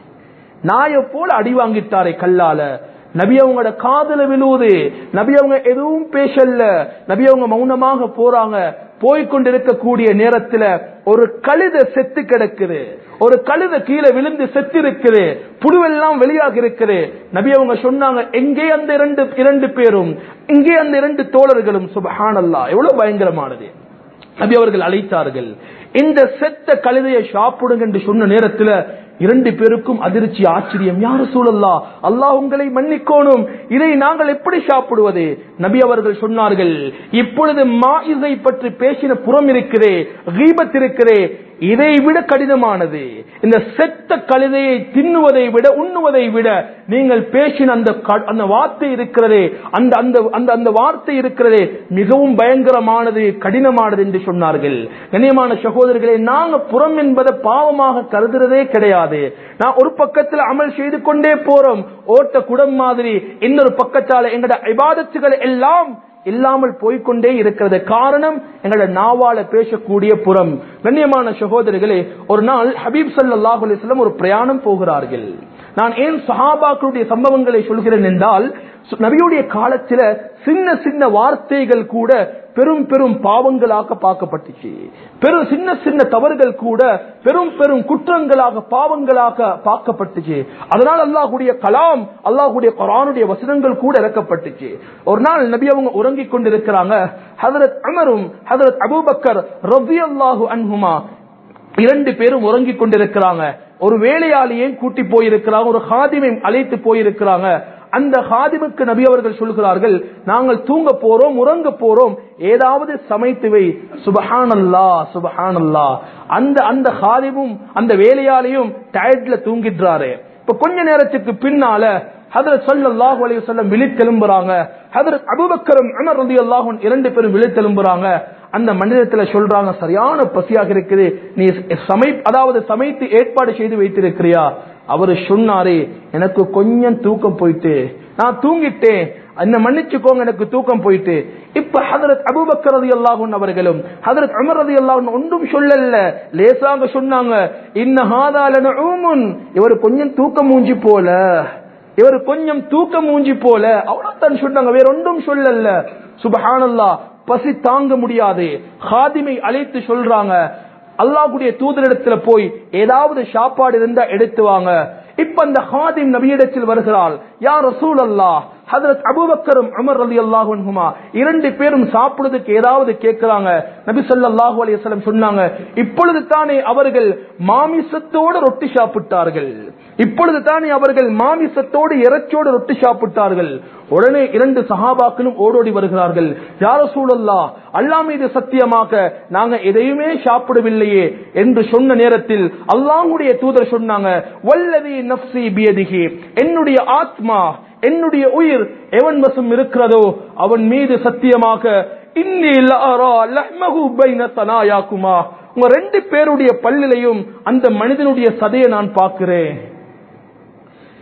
நாய போல் அடி வாங்கிட்டாரே கல்லால நபி அவங்களோட காதல விழுவுது நபி அவங்க எதுவும் பேசல நபி அவங்க மௌனமாக போறாங்க போய்கொண்டிருக்கக்கூடிய நேரத்துல ஒரு கழுத செத்து கிடக்குது ஒரு கழுத கீழே விழுந்து செத்து இருக்குது புழுவெல்லாம் வெளியாக இருக்குது நபி அவங்க சொன்னாங்க எங்கே அந்த இரண்டு இரண்டு பேரும் இங்கே அந்த இரண்டு தோழர்களும் சுபஹானல்லா எவ்வளவு பயங்கரமானது நபி அவர்கள் அழைத்தார்கள் இந்த செத்த கழுதையை சாப்பிடுங்க என்று சொன்ன நேரத்துல இரண்டு பேருக்கும் அதிர்ச்சி ஆச்சரியம் யாரு சூழல்லா அல்லாஹ் உங்களை மன்னிக்கோணும் இதை நாங்கள் எப்படி சாப்பிடுவது நபி அவர்கள் சொன்னார்கள் இப்பொழுது மாயிசை பற்றி பேசின புறம் இருக்கிறே கீபத் இருக்கிறே இதை விட கடினமானது இந்த செத்த கழுதையை தின்னுவதை விட உண்ணுவதை விட நீங்கள் பேசின அந்த க- அந்த வார்த்தை இருக்கிறதே அந்த அந்த அந்த அந்த வார்த்தை இருக்கிறதே மிகவும் பயங்கரமானது கடினமானது என்று சொன்னார்கள் கண்ணியமான சகோதரர்களே நாங்க புறம் என்பதை பாவமாக கருதுறதே கிடையாது நான் ஒரு பக்கத்தில் அமல் செய்து கொண்டே போறோம் ஓட்ட குடம் மாதிரி இன்னொரு பக்கத்தால எங்கட இபாதத்துகள் எல்லாம் இல்லாமல் போய்க்கொண்டே இருக்கிறது காரணம் எங்களோட நாவால பேசக்கூடிய புறம் கண்ணியமான சகோதரிகளே ஒரு நாள் ஹபீப் ஸல்லல்லாஹு அலைஹி வஸல்லம் ஒரு பிரயாணம் போகிறார்கள் நான் ஏன் சஹாபாக்களுடைய சம்பவங்களை சொல்கிறேன் என்றால் சு- நபியுடைய காலத்துல சின்ன சின்ன வார்த்தைகள் கூட பெரும் பெரும் பாவங்களாக பார்க்கப்பட்டுச்சு பெரும் சின்ன சின்ன தவறுகள் கூட பெரும் பெரும் குற்றங்களாக பாவங்களாக பார்க்கப்பட்டுச்சு அதனால் அல்லாஹ்வுடைய கலாம் அல்லாஹ்வுடைய குர்ஆனுடைய வசனங்கள் கூட இறக்கப்பட்டுச்சு ஒரு நாள் நபி அவங்க உறங்கிக் கொண்டிருக்கிறாங்க ஹதரத் அமரும் ஹதரத் அபூபக்கர் ரலியல்லாஹு அன்ஹுமா இரண்டு பேரும் உறங்கிக் கொண்டிருக்கிறாங்க ஒரு வேலையாளியை கூட்டி போயிருக்கிறாங்க ஒரு ஹாதிமை அழைத்து போயிருக்கிறாங்க அந்த ஹாதிமுக்கு நபி அவர்கள் சொல்கிறார்கள் நாங்கள் தூங்க போறோம் உறங்க போறோம் ஏதாவது சமைத்து வை சுபஹானல்லா சுபஹானல்லா அந்த அந்த ஹாதிமும் அந்த வேலையாளியும் டயர்ட்ல தூங்கிடுறாரு இப்ப கொஞ்ச நேரத்துக்கு பின்னால ஹதரத் ஸல்லல்லாஹு அலைஹி வஸல்லம் விழித்தெலும்புறாங்க ஹதரத் அபூபக்கரும் உமர் ரலியல்லாஹு அன்ஹு இரண்டு பேரும் விழித்தெலும்புறாங்க அந்த மனிதத்துல சொல்றாங்க சரியான பசியாக இருக்குது நீ சமை அதாவது சமைத்து ஏற்பாடு செய்து வைத்திருக்கிறியா அவரு சொன்னாரே எனக்கு கொஞ்சம் தூக்கம் போயிட்டு நான் தூங்கிட்டேன் என்ன மன்னிச்சுக்கோங்க எனக்கு தூக்கம் போயிட்டு இப்ப ஹதரத் அபூபக்கர் ரலியல்லாஹு அன்ஹு அவர்களும் ஹதரத் உமர் ரலியல்லாஹு அன்ஹு ஒன்றும் சொல்லல லேசாக சொன்னாங்க இன்ன ஹாதா லனஊமுன் இவர் கொஞ்சம் தூக்கம் மூஞ்சி போல இவர் கொஞ்சம் தூக்க மூஞ்சி போல அவ்வளவுதான் சொன்னாங்க வேற ஒன்றும் சொல்லல சுபஹானல்லா பசி தாங்க முடியாது ஹாதிமை அழைத்து சொல்றாங்க அல்லாஹ்வுடைய தூதரிடத்துல போய் ஏதாவது சாப்பாடு இருந்தா எடுத்து வாங்க இப்ப அந்த ஹாதிம் நபியிடத்தில் வருகிறாள் யார் ரசூல் அல்லாஹ் ஹதரத் அபூபக்கரும் உமர் ரலியல்லாஹு அன்ஹுமா இரண்டு பேரும் சாப்பிடுறதுக்கு ஏதாவது கேட்கிறாங்க நபி ஸல்லல்லாஹு அலைஹி வஸல்லம் சொன்னாங்க இப்பொழுது தானே அவர்கள் மாமிசத்தோடு ரொட்டி சாப்பிட்டார்கள் இப்பொழுது தானே அவர்கள் மாமிசத்தோடு இறைச்சோடு ரொட்டி சாப்பிட்டார்கள் உடனே இரண்டு சஹாபாக்களும் ஓடோடி வருகிறார்கள் யார சூழல்லா அல்லா மீது சத்தியமாக நாங்க எதையுமே சாப்பிடவில்லையே என்று சொன்ன நேரத்தில் அல்லாஹ்வுடைய தூதர் சொன்னாங்க வல்லதி நஃப்சி பியதிஹி என்னுடைய ஆத்மா என்னுடைய உயிர் எவன் வசம் இருக்கிறதோ அவன் மீது சத்தியமாக இன்னி லஅரா லஹ்மஹு பைன தனாயாக்குமா உங்க ரெண்டு பேருடைய பல்லிலையும் அந்த மனிதனுடைய சதையை நான் பார்க்கிறேன்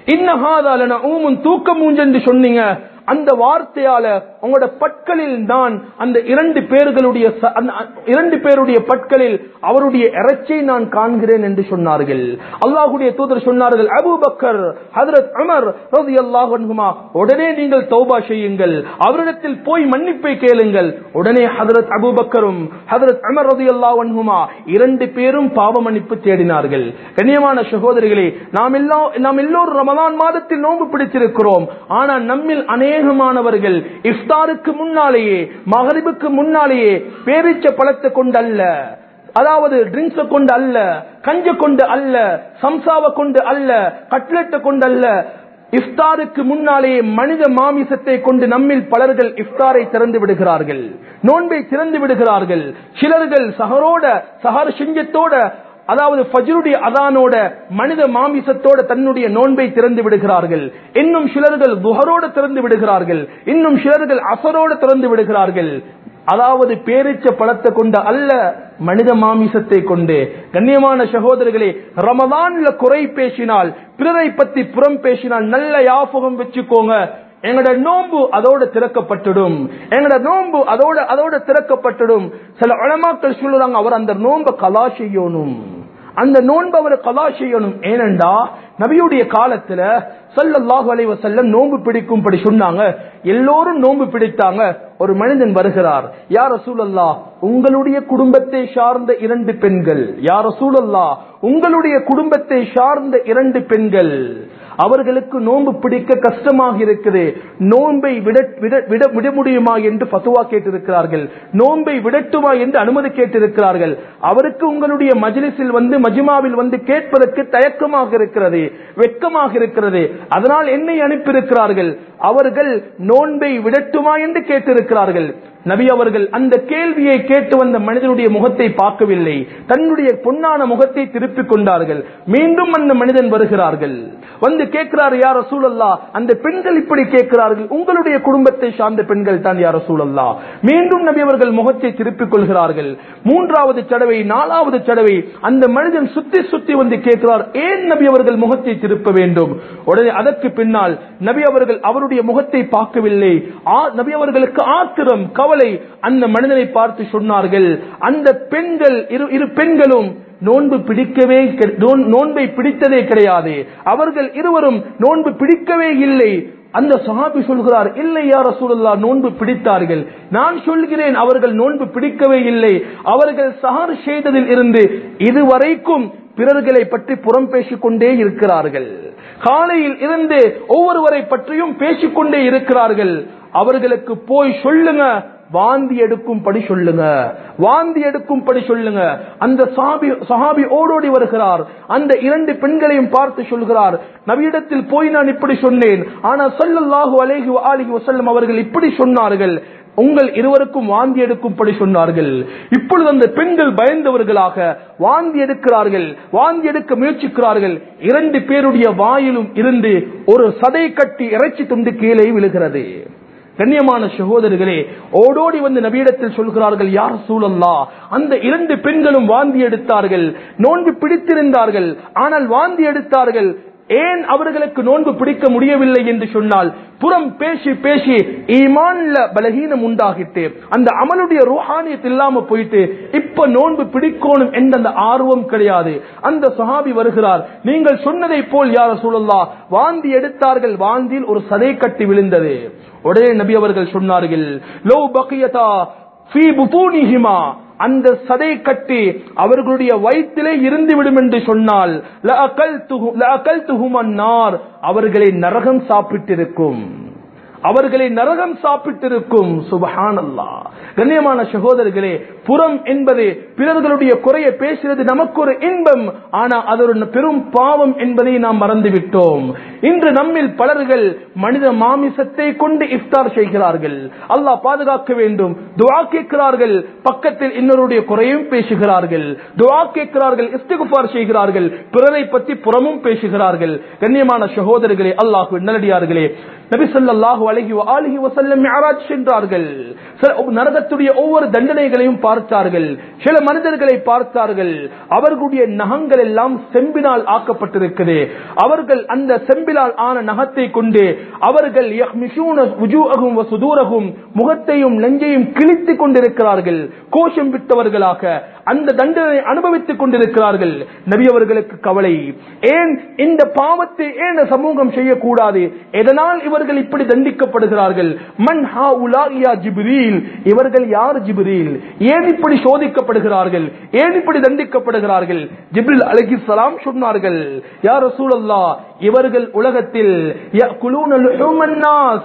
இன்னஹாதாலன ஊமுன் தூக்க மூஞ்சென்று சொன்னீங்க அந்த வார்த்தையால உங்களோட பற்களில் நான் அந்த இரண்டு பேர்களுடைய ச- அந்த- இரண்டு பேருடைய பற்களில் அவருடைய இறைச்சை நான் காண்கிறேன் என்று சொன்னார்கள் அல்லாஹ்வுடைய தூதர் சொன்னார்கள் அபூபக்கர் ஹதரத் உமர் ரலியல்லாஹு அன்ஹுமா உடனே நீங்கள் தௌபா செய்யுங்கள் அவரிடத்தில் போய் மன்னிப்பை கேளுங்கள் உடனே ஹதரத் அபூபக்கரும் ஹதரத் உமர் ரலியல்லாஹு அன்ஹுமா இரண்டு பேரும் பாவ மன்னிப்பு தேடினார்கள் கண்ணியமான சகோதரிகளே நாம் எல்லாம் நாம் எல்லோரும் ரமலான் மாதத்தில் நோன்பு பிடித்திருக்கிறோம் ஆனால் நம்மில் அநேகமானவர்கள் இஃப்தாருக்கு முன்னாலேயே மகரிபுக்கு முன்னாலேயே பேரிச்ச பழத்தை கொண்டு அல்ல அதாவது ட்ரிங்க்ஸ கொண்டு அல்ல கஞ்ச கொண்டு அல்ல சம்சாவை கொண்டு அல்ல கட்லெட்டை கொண்டு அல்ல இஃப்தாருக்கு முன்னாலேயே மனித மாமிசத்தை கொண்டு நம்மில் பலர்கள் இஃப்தாரை திறந்து விடுகிறார்கள் நோன்பை திறந்து விடுகிறார்கள் சிலர்கள் சஹரோட சஹர் சிங்கத்தோட அதாவது ஃபஜ்ருடைய அதானோட மனித மாமிசத்தோட தன்னுடைய நோன்பை திறந்து விடுகிறார்கள் இன்னும் சிலர்கள் துஹரோட திறந்து விடுகிறார்கள் இன்னும் சிலர்கள் அசரோட திறந்து விடுகிறார்கள் அதாவது பேரிச்ச பழத்தை கொண்டு அல்ல மனித மாமிசத்தை கொண்டு கண்ணியமான சகோதரர்களே ரமதான்ல குறை பேசினால் பிறரை பத்தி புறம் பேசினால் நல்ல யாபகம் வச்சுக்கோங்க எங்கட நோன்பு அதோட திறக்கப்பட்டுடும் எங்கட நோன்பு அதோட அதோட திறக்கப்பட்டுடும் சில உலமாக்கள் சொல்லுறாங்க அவர் அந்த நோன்பை கலா செய்யணும் அந்த நோன்பு அவர் கலா செய்யணும் ஏனென்றா நபியுடைய காலத்துல ஸல்லல்லாஹு அலைஹி வஸல்லம் நோன்பு பிடிக்கும்படி சொன்னாங்க எல்லோரும் நோன்பு பிடித்தாங்க ஒரு மனிதன் வருகிறார் யார் ரசூலல்லாஹ் உங்களுடைய குடும்பத்தை சார்ந்த இரண்டு பெண்கள் யார் ரசூலல்லாஹ் உங்களுடைய குடும்பத்தை சார்ந்த இரண்டு பெண்கள் அவர்களுக்கு நோன்பு பிடிக்க கஷ்டமாக இருக்குது நோன்பை விட விட- விட விட முடியுமா என்று பத்துவா கேட்டிருக்கிறார்கள் நோன்பை விடட்டுமா என்று அனுமதி கேட்டிருக்கிறார்கள் அவருக்கு உங்களுடைய மஜ்லிஸில் வந்து மஜ்மாவில் வந்து கேட்பதற்கு தயக்கமாக இருக்கிறது வெட்கமாக இருக்கிறது அதனால் என்னை அனுப்பியிருக்கிறார்கள் அவர்கள் நோன்பை விடட்டுமா என்று கேட்டிருக்கிறார்கள் நபி அவர்கள் அந்த கேள்வியை கேட்டு வந்த மனிதனுடைய முகத்தை பார்க்கவில்லை தன்னுடைய பொன்னான முகத்தை திருப்பிக் கொண்டார்கள் மீண்டும் அந்த மனிதன் வருகிறார்கள் வந்து கேட்கிறார் யார் சூழல்லா அந்த பெண்கள் இப்படி கேட்கிறார்கள் உங்களுடைய குடும்பத்தை சார்ந்த பெண்கள் தான் யார் சூழல்லா மீண்டும் நபி அவர்கள் முகத்தை திருப்பிக் கொள்கிறார்கள் மூன்றாவது தடவை நாலாவது தடவை அந்த மனிதன் சுத்தி சுத்தி வந்து கேட்கிறார் ஏன் நபி அவர்கள் முகத்தை திருப்ப வேண்டும் உடனே அதற்கு பின்னால் நபி அவர்கள் அவருடைய முகத்தை பார்க்கவில்லை ஆ- நபி அவர்களுக்கு ஆத்திரம் கவலை அந்த மனிதனை பார்த்து சொன்னார்கள் அந்த பெண்கள் இரு இரு பெண்களும் நோன்பு பிடிக்கவே கெ- நோன்- நோன்பை பிடித்ததே கிடையாது அவர்கள் இருவரும் நோன்பு பிடிக்கவே இல்லை அந்த சஹாபி சொல்கிறார் இல்லை யார் ரசூலுல்லாஹ் நோன்பு பிடித்தார்கள் நான் சொல்கிறேன் அவர்கள் நோன்பு பிடிக்கவே இல்லை அவர்கள் சஹர் செய்ததில் இருந்து இதுவரைக்கும் பிறர்களை பற்றி புறம் பேசிக் கொண்டே இருக்கிறார்கள் காலையில் இருந்து ஒவ்வொருவரை பற்றியும் பேசிக்கொண்டே இருக்கிறார்கள் அவர்களுக்கு போய் சொல்லுங்க வாந்தி எடுக்கும்படி சொல்லுங்க வாந்தி எடுக்கும்படி சொல்லுங்க அந்த சாபி சஹாபி ஓடோடி வருகிறார் அந்த இரண்டு பெண்களையும் பார்த்து சொல்கிறார் நபியிடத்தில் போய் நான் இப்படி சொன்னேன் ஆனா ஸல்லல்லாஹு அலைஹி வஆலிஹி வஸல்லம் அவர்கள் இப்படி சொன்னார்கள் உங்கள் இருவருக்கும் வாந்தி எடுக்கும்படி சொன்னார்கள் இப்பொழுது அந்த பெண்கள் பயந்தவர்களாக வாந்தி எடுக்கிறார்கள் வாந்தி எடுக்க முயற்சிக்கிறார்கள் இரண்டு பேருடைய வாயிலும் இருந்து ஒரு சதை கட்டி இறைச்சி துண்டு கீழே விழுகிறது கண்ணியமான சகோதரர்களே ஓடோடி வந்து நபியிடத்தில் சொல்கிறார்கள் யார் சூழல்லா அந்த இரண்டு பெண்களும் வாந்தி எடுத்தார்கள் நோன்பு பிடித்திருந்தார்கள் ஆனால் வாந்தி எடுத்தார்கள் ஏன் அவர்களுக்கு நோன்பு பிடிக்க முடியவில்லை என்று சொன்னால் புறம் பேசி பேசி ஈமான்ல பலகீனம் உண்டாகிட்டு அந்த அமலுடைய ரூஹானியத் இல்லாம போயிட்டு இப்ப நோன்பு பிடிக்கணும் என்ற அந்த ஆர்வம் கிடையாது அந்த சஹாபி வருகிறார் நீங்கள் சொன்னதை போல் யார சூழல்லா வாந்தி எடுத்தார்கள் வாந்தியில் ஒரு சதை கட்டி விழுந்தது உடனே நபி அவர்கள் சொன்னார்கள் லோ பக்கியதா ஃபீ புதூனிஹிமா அந்த சதை கட்டி அவர்களுடைய வயிற்றிலே இருந்து விடும் என்று சொன்னால் லஅகல்துஹு- லஅகல்துஹும் அன்னார் அவர்களை நரகம் சாப்பிட்டிருக்கும் அவர்களை நரகம் சாப்பிட்டிருக்கும் சுபஹானல்லா கண்ணியமான சகோதரர்களே புறம் என்பது பிறர்களுடைய குறைய பேசுறது நமக்கு ஒரு இன்பம் ஆனா அது ஒரு பெரும் பாவம் என்பதை நாம் மறந்துவிட்டோம் இன்று நம்மில் பலர்கள் மனித மாமிசத்தை கொண்டு இஃப்தார் செய்கிறார்கள் அல்லாஹ் பாதுகாக்க வேண்டும் துஆ கேட்கிறார்கள் பக்கத்தில் இன்னொருடைய குறையும் பேசுகிறார்கள் துஆ கேட்கிறார்கள் இஸ்திகுஃபார் செய்கிறார்கள் பிறரை பற்றி புறமும் பேசுகிறார்கள் கண்ணியமான சகோதரர்களே அல்லாஹ் நல்லடியார்களே நபி ஸல்லல்லாஹு அலைஹி வஆலிஹி வஸல்லம் மிஅராஜ் சென்றார்கள் சில நரகத்துடைய ஒவ்வொரு தண்டனைகளையும் பார்த்தார்கள் சில மனிதர்களை பார்த்தார்கள் அவர்களுடைய நகங்கள் எல்லாம் செம்பினால் ஆக்கப்பட்டிருக்குது அவர்கள் அந்த செம்பிலால் ஆன நகத்தை கொண்டு அவர்கள் யஹ்மிஷூன வுஜூஅஹும் வ சுதூரஹும் முகத்தையும் நெஞ்சையும் கிழித்துக் கொண்டிருக்கிறார்கள் கோஷம் விட்டவர்களாக அந்த தண்டனை அனுபவித்துக் கொண்டிருக்கிறார்கள் நபி அவர்களுக்கு கவலை ஏன் இந்த பாவத்தை ஏன் இந்த சமூகம் செய்யக்கூடாது எதனால் இவர்கள் இப்படி தண்டிக்கப்படுகிறார்கள் மன் ஹா உலாகியா ஜிப்ரீல் இவர்கள் யார் ஜிப்ரீல் ஏன் இப்படி சோதிக்கப்படுகிறார்கள் ஏன் இப்படி தண்டிக்கப்படுகிறார்கள் ஜிப்ரில் அலைஹிஸ்ஸலாம் சொன்னார்கள் யார் ரசூலல்லா இவர்கள் உலகத்தில் யஅகுலூன லுஹூமன் நாஸ்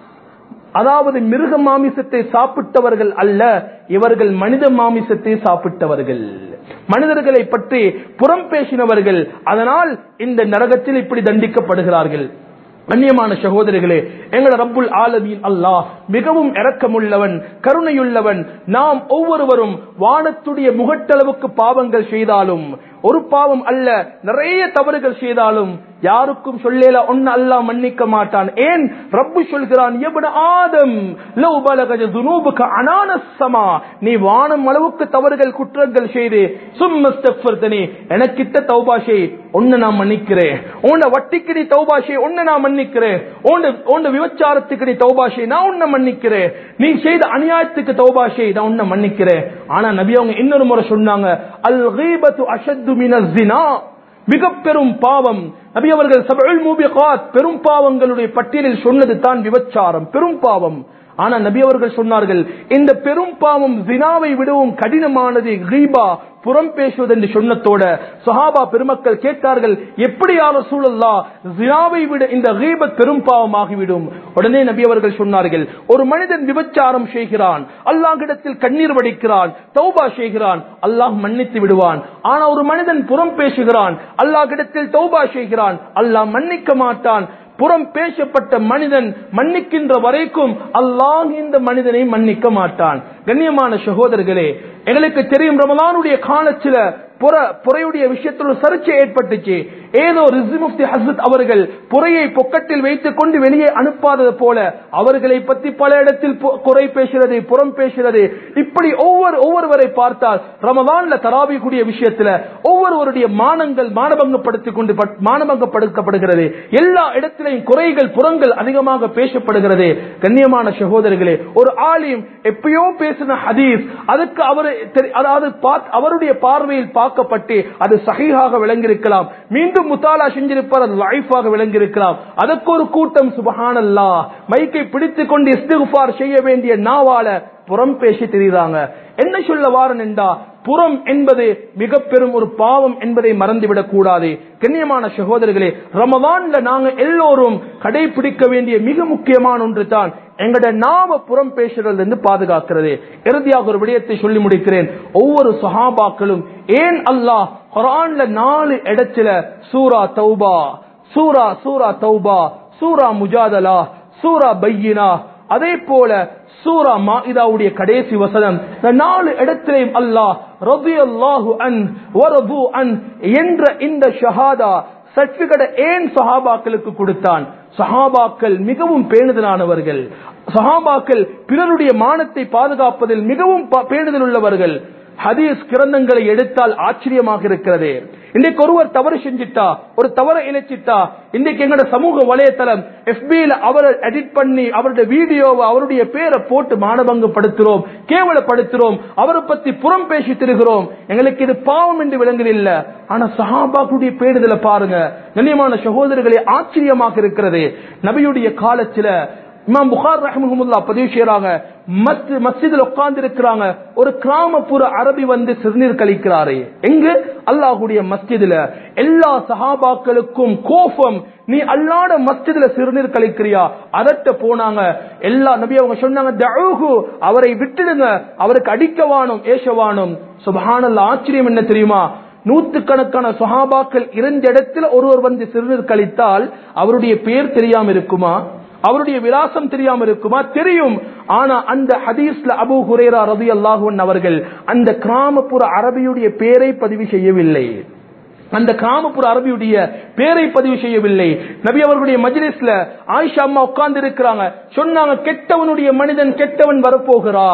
அதாவது மிருக மாமிசத்தை சாப்பிட்டவர்கள் அல்ல இவர்கள் மனித மாமிசத்தை சாப்பிட்டவர்கள் மனிதர்களை பற்றி புறம் பேசினவர்கள் அதனால் இந்த நரகத்தில் இப்படி தண்டிக்கப்படுகிறார்கள் கண்ணியமான சகோதரிகளே எங்கள ரப்புல் ஆலமீன் அல்லாஹ் மிகவும் இரக்கமுள்ளவன் கருணையுள்ளவன் நாம் ஒவ்வொருவரும் வானத்துடைய முகட்டளவுக்கு பாவங்கள் செய்தாலும் ஒரு பாவம் அல்ல நிறைய தவறுகள் செய்தாலும் யாருக்கும் சொல்லேல ஒன்னு அல்லாஹ் மன்னிக்க மாட்டான் ஏன் ரப்பு சொல்கிறான் எபட ஆதம் லவ் பலகஜ துனூபுக அனானசமா நீ வானம் அளவுக்கு தவறுகள் குற்றங்கள் செய்து சும்மஸ்தஃபர்தனி எனக்கிட்ட தௌபா செய் ஒன்னு நான் மன்னிக்கிறேன் உன்ன வட்டிக்கு நீ தௌபா செய் ஒன்னு நான் மன்னிக்கிறேன் உன்ன உன்ன விபச்சாரத்துக்கு நீ தௌபா செய் நான் உன்னை மன்னிக்கிறேன் நீ செய்த அநியாயத்துக்கு தௌபா செய் நான் உன்னை மன்னிக்கிறேன் ஆனா நபி அவங்க இன்னொரு முறை சொன்னாங்க அல் கீபத்து அஷத்து மினஸ் ஜினா மிக பெரும் பாவம் நபி அவர்கள் சபுல் மூபிகாத் பெரும் பாவங்களுடைய பட்டியலில் சொன்னது தான் விபச்சாரம் பெரும் பாவம் ஆனா நபி அவர்கள் சொன்னார்கள் இந்த பெரும் பாவம் ஜினாவை விடவும் கடினமானது கீபா புறம் பேசுவது என்று சொன்னத்தோட சஹாபா பெருமக்கள் கேட்டார்கள் எப்படி யார சூழல்லா ஜினாவை விட இந்த கீபத் பெரும் பாவமாகிவிடும் உடனே நபி அவர்கள் சொன்னார்கள் ஒரு மனிதன் விபச்சாரம் செய்கிறான் அல்லாஹ்விடத்தில் கண்ணீர் வடிக்கிறான் தௌபா செய்கிறான் அல்லாஹ் மன்னித்து விடுவான் ஆனா ஒரு மனிதன் புறம் பேசுகிறான் அல்லாஹ்விடத்தில் தௌபா செய்கிறான் அல்லாஹ் மன்னிக்க மாட்டான் புறம் பேசப்பட்ட மனிதன் மன்னிக்கின்ற வரைக்கும் அல்லாஹ் இந்த மனிதனை மன்னிக்க மாட்டான் கண்ணியமான சகோதரர்களே எங்களுக்கு தெரியும் ரமலானுடைய காலத்துல புற புறையுடைய விஷயத்தில் ஒரு சர்ச்சை ஏற்பட்டுச்சு ஏதோ ரிசி முஃப்தி ஹசத் அவர்கள் புறையை பொக்கத்தில் வைத்துக் கொண்டு வெளியே அனுப்பாதது போல அவர்களை பத்தி பல இடத்தில் பு- குறை பேசுறது புறம் பேசுறது இப்படி ஒவ்வொரு ஒவ்வொருவரை பார்த்தால் ரமலான்ல தராவி கூடிய விஷயத்துல ஒவ்வொருவருடைய மானங்கள் மானபங்கப்படுத்திக் கொண்டு பட்- மானபங்கப்படுத்தப்படுகிறது எல்லா இடத்திலையும் குறைகள் புறங்கள் அதிகமாக பேசப்படுகிறது கண்ணியமான சகோதரர்களே ஒரு ஆலிம் எப்பயோ பேசின ஹதீஸ் அதுக்கு அவர் தெரி- அதாவது பாத்- அவருடைய பார்வையில் பார்க்கப்பட்டு அது சஹீஹாக விளங்கியிருக்கலாம் மீண்டும் முத்தாலா செஞ்சிருப்பார் அது லைஃபாக விளங்கியிருக்கலாம் அதற்கு ஒரு கூட்டம் சுபஹானல்லா மைக்கை பிடித்துக் கொண்டு இஸ்திகுஃபார் செய்ய வேண்டிய நாவால புறம் பேசி தெரியுறாங்க என்ன சொல்ல வாரன் என்றா புறம் என்பது மிக பெரும் ஒரு பாவம் என்பதை மறந்துவிடக் கூடாது கண்ணியமான சகோதரர்களே ரமதான்ல நாங்க எல்லோரும் கடைபிடிக்க வேண்டிய மிக முக்கியமான ஒன்று தான் எங்கட நாம புறம் பேசுறதுல இருந்து பாதுகாக்கிறது இறுதியாக ஒரு விடயத்தை சொல்லி முடிக்கிறேன் ஒவ்வொரு சஹாபாக்களும் ஏன் அல்லாஹ் குரான்ல நாலு இடத்துல சூரா தௌபா சூரா சூரா தௌபா சூரா முஜாதலா சூரா பையினா அதே போல சூரா மாஇதாவுடைய கடைசி வசனம் இந்த நாலு இடத்திலையும் அல்லாஹ் ரபியல்லாஹு அன் வரது அன் என்ற இந்த ஷஹாதா சர்டிபிகேட் ஏன் சஹாபாக்களுக்கு கொடுத்தான் சஹாபாக்கள் மிகவும் பேணுதலானவர்கள் சஹாபாக்கள் பிறருடைய மானத்தை பாதுகாப்பதில் மிகவும் ப- பேணுதல் உள்ளவர்கள் ஹதீஸ் கிரந்தங்களை எடுத்தால் ஆச்சரியமாக இருக்கிறது இன்றைக்கு ஒருவர் தவறு செஞ்சிட்டா ஒரு தவறை இணைச்சிட்டா இன்றைக்கு எங்களோட சமூக வலைத்தளம் எஃபில அவரை எடிட் பண்ணி அவருடைய வீடியோவை அவருடைய பேரை போட்டு மானபங்கப்படுத்துறோம் கேவலப்படுத்துறோம் அவரை பத்தி புறம் பேசி திருகிறோம் எங்களுக்கு இது பாவம் என்று விளங்குதில்ல ஆனா சஹாபாக்குடைய பேடுதலை பாருங்க கண்ணியமான சகோதரர்களே ஆச்சரியமாக இருக்கிறது நபியுடைய காலத்துல இமாம் புகார் ரஹமுல்லா பதிவு செய்யறாங்க மஸ்ஜிதில் உட்கார்ந்து இருக்கிறாங்க ஒரு கிராமப்புற அரபி வந்து சிறுநீர் கழிக்கிறாரு எங்கு அல்லாஹுடைய மஸ்ஜிதுல எல்லா சஹாபாக்களுக்கும் கோபம் நீ அல்லாட மஸ்ஜிதுல சிறுநீர் கழிக்கிறியா அதட்ட போனாங்க எல்லா நபி அவங்க சொன்னாங்க "தஅூஹு", அவரை விட்டுடுங்க அவருக்கு அடிக்கவானும் ஏசவானும் சுபஹானல்லா ஆச்சரியம் என்ன தெரியுமா நூத்துக்கணக்கான சஹாபாக்கள் இருந்த இடத்துல ஒருவர் வந்து சிறுநீர் கழித்தால் அவருடைய பேர் தெரியாம இருக்குமா அவருடைய விலாசம் தெரியாம இருக்குமா தெரியும் ஆனா அந்த ஹதீஸ்ல அபு ஹுரேரா ரதி அல்லாஹுவன் அவர்கள் அந்த கிராமப்புற அரபியுடைய பேரை பதிவு செய்யவில்லை அந்த கிராமப்புற அரபியுடைய பேரை பதிவு செய்யவில்லை நபி அவர்களுடைய மஜ்லிஸ்ல ஆயிஷா அம்மா உட்கார்ந்து இருக்கிறாங்க சொன்னாங்க கெட்டவனுடைய மனிதன் கெட்டவன் வரப்போகிறான்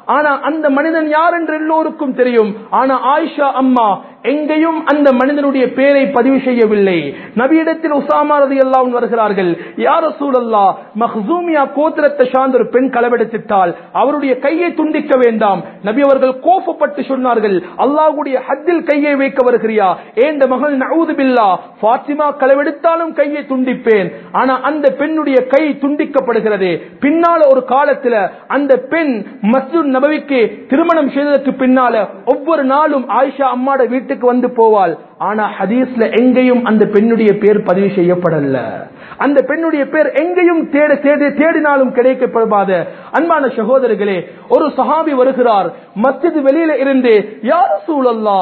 ஆனா அந்த மனிதன் யார் என்று எல்லோருக்கும் தெரியும் ஆனா ஆயிஷா அம்மா எங்கேயும் அந்த மனிதனுடைய பேரை பதிவு செய்யவில்லை நபியிடத்தில் உசாமா ரதி எல்லாம் வருகிறார்கள் யார் சூழல்லா மஹ்சூமியா கோத்திரத்தை சார்ந்த ஒரு பெண் களவெடுத்திட்டால் அவருடைய கையை துண்டிக்க வேண்டாம் நபி அவர்கள் கோபப்பட்டு சொன்னார்கள் அல்லாஹ்வுடைய ஹத்தில் கையை வைக்க வருகிறியா ஏண்ட மகள் நவுது பில்லா பாத்திமா களவெடுத்தாலும் கையை துண்டிப்பேன் ஆனா அந்த பெண்ணுடைய கை துண்டிக்கப்படுகிறது பின்னால ஒரு காலத்துல அந்த பெண் மஸ்ஜித் நபவிக்கு திருமணம் செய்ததற்கு பின்னால ஒவ்வொரு நாளும் ஆயிஷா அம்மாட வீட்டுக்கு வந்து போவாள் ஆனா ஹதீஸ்ல எங்கேயும் அந்த பெண்ணுடைய பேர் பதிவு செய்யப்படல அந்த பெண்ணுடைய பேர் எங்கேயும் தேட தேடி தேடினாலும் கிடைக்கப்படாத அன்பான சகோதரர்களே ஒரு சஹாபி வருகிறார் மஸ்ஜித் வெளியில இருந்து யார் சூழல்லா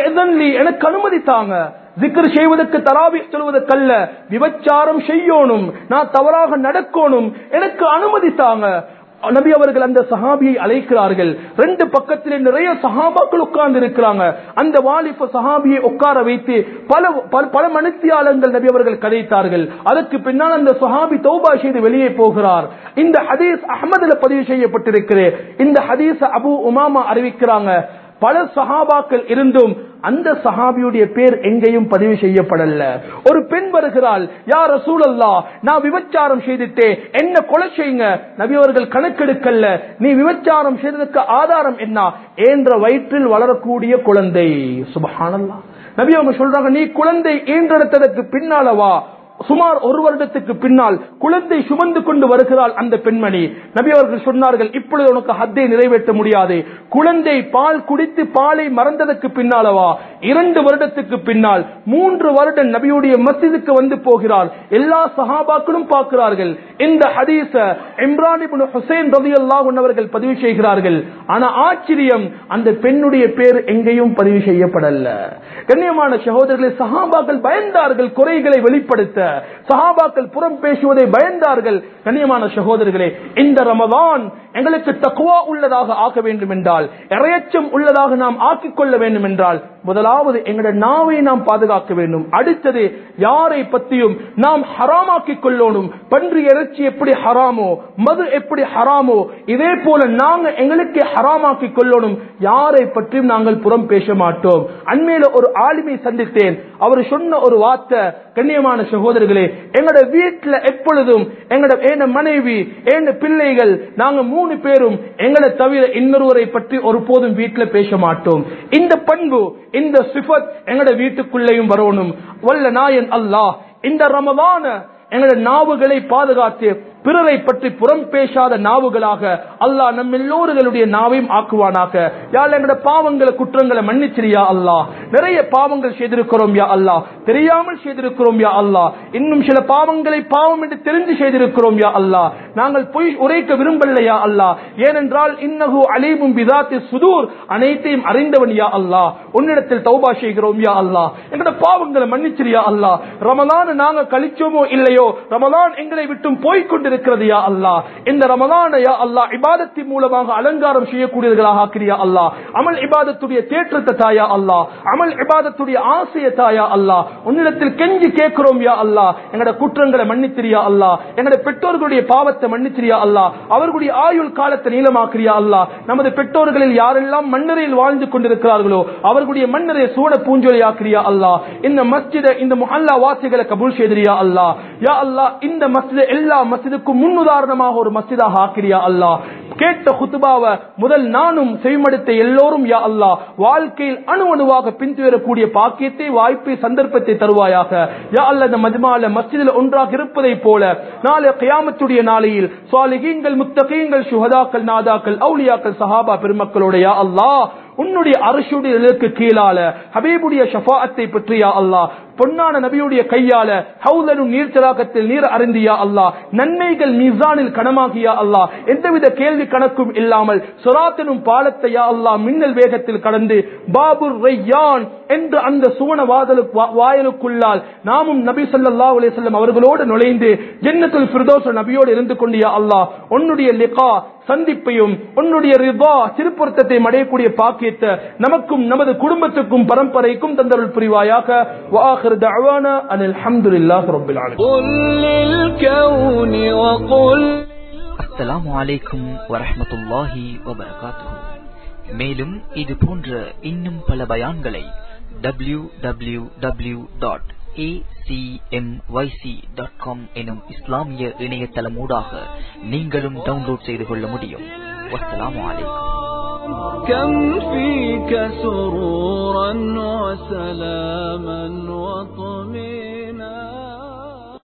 எனக்கு அனுமதி தாங்க ஜிக்கர் செய்வதற்கு தராவி சொல்வதற்கல்ல விபச்சாரம் செய்யணும் நான் தவறாக நடக்கணும் எனக்கு அனுமதி தாங்க நபி அவர்கள் அந்த சஹாபியை அழைக்கிறார்கள் ரெண்டு பக்கத்திலே நிறைய சஹாபாக்கள் உட்கார்ந்து இருக்கிறாங்க அந்த வாலிப சஹாபியை உட்கார வைத்து பல பல- பல மனுத்தியாளங்கள் நபி அவர்கள் கதைத்தார்கள் அதற்கு பின்னால் அந்த சஹாபி தௌபா செய்து வெளியே போகிறார் இந்த ஹதீஸ் அஹமதுல பதிவு செய்யப்பட்டிருக்கிறது இந்த ஹதீஸ் அபு உமாமா அறிவிக்கிறாங்க பல சஹாபாக்கள் இருந்தும் அந்த சஹாபியுடைய பேர் எங்கேயும் பதிவு செய்யப்படல ஒரு பெண் வருகிறாள் யார் ரசூலல்லா நான் விபச்சாரம் செய்துட்டே என்ன கொலை செய்யுங்க நபி அவர்கள் கணக்கெடுக்கல்ல நீ விபச்சாரம் செய்ததற்கு ஆதாரம் என்ன என்ற வயிற்றில் வளரக்கூடிய குழந்தை சுபஹானல்லா நபி அவங்க சொல்றாங்க நீ குழந்தை ஈன்றெடுத்ததற்கு பின்னாலவா சுமார் ஒரு வருடத்துக்கு பின்னால் குழந்தை சுமந்து கொண்டு வருகிறாள் அந்த பெண்மணி நபி அவர்கள் சொன்னார்கள் இப்பொழுது உனக்கு ஹத்தை நிறைவேற்ற முடியாது குழந்தை பால் குடித்து பாலை மறந்ததற்கு பின்னாலவா இரண்டு வருடத்துக்கு பின்னால் மூன்று வருடம் நபியுடைய மஸ்ஜிதுக்கு வந்து போகிறார் எல்லா சஹாபாக்களும் பார்க்கிறார்கள் இந்த ஹதீஸ இம்ரான் இப்னு ஹுசைன் ரலியல்லாஹு அன்ஹு அவர்கள் பதிவு செய்கிறார்கள் ஆனா ஆச்சரியம் அந்த பெண்ணுடைய பேர் எங்கேயும் பதிவு செய்யப்படல கண்ணியமான சகோதரர்களை சஹாபாக்கள் பயந்தார்கள் குறைகளை வெளிப்படுத்த சஹாபாக்கள் புறம் பேசுவதை பயந்தார்கள் கண்ணியமான சகோதரர்களே இந்த ரமதான் எங்களுக்கு தக்குவா உள்ளதாக ஆக்க வேண்டும் என்றால் இறையச்சம் உள்ளதாக நாம் ஆக்கிக் கொள்ள வேண்டும் என்றால் முதலாவது எங்களுடைய நாவை நாம் பாதுகாக்க வேண்டும் அடுத்தது யாரை பற்றியும் நாம் ஹராமாக்கிக் கொள்ளணும் பன்றி இறைச்சி எப்படி ஹராமோ மது எப்படி ஹராமோ இதே போல நாங்க எங்களுக்கு ஹராமாக்கிக் கொள்ளணும் யாரை பற்றியும் நாங்கள் புறம் பேச மாட்டோம் அண்மையில ஒரு ஆளுமை சந்தித்தேன் அவர் சொன்ன ஒரு வார்த்தை கண்ணியமான சகோதரர்களே எங்களோட வீட்டுல எப்பொழுதும் எங்களோட ஏன மனைவி ஏன பிள்ளைகள் நாங்க மூணு பேரும் எங்களை தவிர இன்னொருவரை பற்றி ஒருபோதும் வீட்டுல பேச மாட்டோம் இந்த பண்பு இந்த சிஃபத் எங்களோட வீட்டுக்குள்ளேயும் வரணும் வல்ல நாயன் அல்லாஹ் இந்த ரமதான எங்களோட நாவுகளை பாதுகாத்து பிறரை பற்றி புறம் பேசாத நாவுகளாக அல்லாஹ் நம்ம எல்லோருடைய நாவையும் ஆக்குவானாக யாழ் எங்களோட பாவங்களை குற்றங்களை மன்னிச்சிரியா அல்லாஹ் நிறைய பாவங்கள் செய்திருக்கிறோம் யா அல்லாஹ் தெரியாமல் செய்திருக்கிறோம் யா அல்லாஹ் இன்னும் சில பாவங்களை பாவம் என்று தெரிந்து செய்திருக்கிறோம் யா அல்லாஹ் நாங்கள் பொய் உரைக்க விரும்பலையா அல்லாஹ் ஏனென்றால் இன்னகு அலீமும் பிதாத்தி சுதூர் அனைத்தையும் அறிந்தவன் யா அல்லாஹ் உன்னிடத்தில் தௌபா செய்கிறோம் யா அல்லாஹ் எங்களோட பாவங்களை மன்னிச்சிரியா அல்லாஹ் ரமலான் நாங்க கழிச்சோமோ இல்லையோ ரமலான் எங்களை விட்டும் போய்கொண்டிருக்கிறது யா அல்லாஹ் இந்த ரமலான யா அல்லாஹ் இபாதத்தின் மூலமாக அலங்காரம் செய்யக்கூடியவர்களாக ஆக்கிறியா அல்லாஹ் அமல் இபாதத்துடைய தேற்றத்தை தாயா அல்லாஹ் அமல் இபாதத்துடைய ஆசைய தாயா அல்லாஹ் உன்னிடத்தில் கெஞ்சி கேட்கிறோம் யா அல்லாஹ் எங்களோட குற்றங்களை மன்னித்திரியா அல்லாஹ் எங்களோட பெற்றோர்களுடைய பாவத்தை மன்னித்திரியா அல்லாஹ் அவர்களுடைய ஆயுள் காலத்தை நீளமாக்கிறியா அல்லாஹ் நமது பெற்றோர்களில் யாரெல்லாம் மன்னரையில் வாழ்ந்து கொண்டிருக்கிறார்களோ அவர்களுடைய மன்னரை சூட பூஞ்சொலியாக்கிறியா அல்லாஹ் இந்த மஸ்ஜித இந்த முஹல்லா வாசிகளை கபூல் செய்திரியா அல்லாஹ் யா அல்லாஹ் இந்த மஸ்ஜித எல்லா மஸ்ஜிதுக்கும் முன்னுதாரணமாக ஒரு மஸ்ஜிதாக ஆக்கிறியா அல்லாஹ் கேட்ட குத்துபாவை முதல் நானும் செய்மடுத்த எல்லோரும் யா அல்லாஹ் வாழ்க்கையில் அணு அணுவாக பின்துயரக்கூடிய பாக்கியத்தை வாய்ப்பை சந்தர்ப்பத்தை தருவாயாக யா அல்லாஹ் இந்த மஜ்மால மஸ்ஜிதில் ஒன்றாக இருப்பதை போல நாளை கியாமத்துடைய நாளையில் சாலிகீன்கள் முத்தகீன்கள் சுஹதாக்கள் நாதாக்கள் அவுலியாக்கள் சஹாபா பெருமக்களோட யா அல்லாஹ் உன்னுடைய அரசுடைய நிலக்கு கீழால ஹபீபுடைய ஷஃபாஅத்தை பற்றியா அல்லாஹ் பொன்னான நபியுடைய கையால ஹவுலனும் நீர் தலாக்கத்தில் நீர் அருந்தியா அல்லாஹ் நன்மைகள் மீசானில் கனமாகியா அல்லாஹ் எந்தவித கேள்வி கணக்கும் இல்லாமல் சுராத்தனும் பாலத்தையா அல்லாஹ் மின்னல் வேகத்தில் கடந்து பாபுர் ரையான் என்று அந்த சுவன வாதலுக்கு வா- வாயிலுக்குள்ளால் நாமும் நபி ஸல்லல்லாஹு அலைஹி வஸல்லம் அவர்களோடு நுழைந்து ஜன்னத்துல் ஃபிர்தௌஸ் நபியோடு இருந்து கொண்டியா அல்லாஹ் உன்னுடைய லிகா சந்திப்பையும் உன்னுடைய ரிபா திருப்பொருத்தத்தை அடையக்கூடிய பாக்கியத்தை நமக்கும் நமது குடும்பத்துக்கும் பரம்பரைக்கும் தந்தருள் புரிவாயாக வாஹிர் தஅவானா அனில் ஹம்துலில்லாஹி ரப்பில் ஆலமீன் قل للكون وقل அஸ்ஸலாமு அலைக்கும் வரஹ்மத்துல்லாஹி வபரகாத்துஹு மேலும் இது போன்ற இன்னும் பல பயான்களை W W W dot acmyc.com எனும் இஸ்லாமிய இணையதளமூடாக நீங்களும் டவுன்லோட் செய்து கொள்ள முடியும் வஸ்ஸலாமு அலைக்கும் كم فيك سرورا وسلاما وطمئنا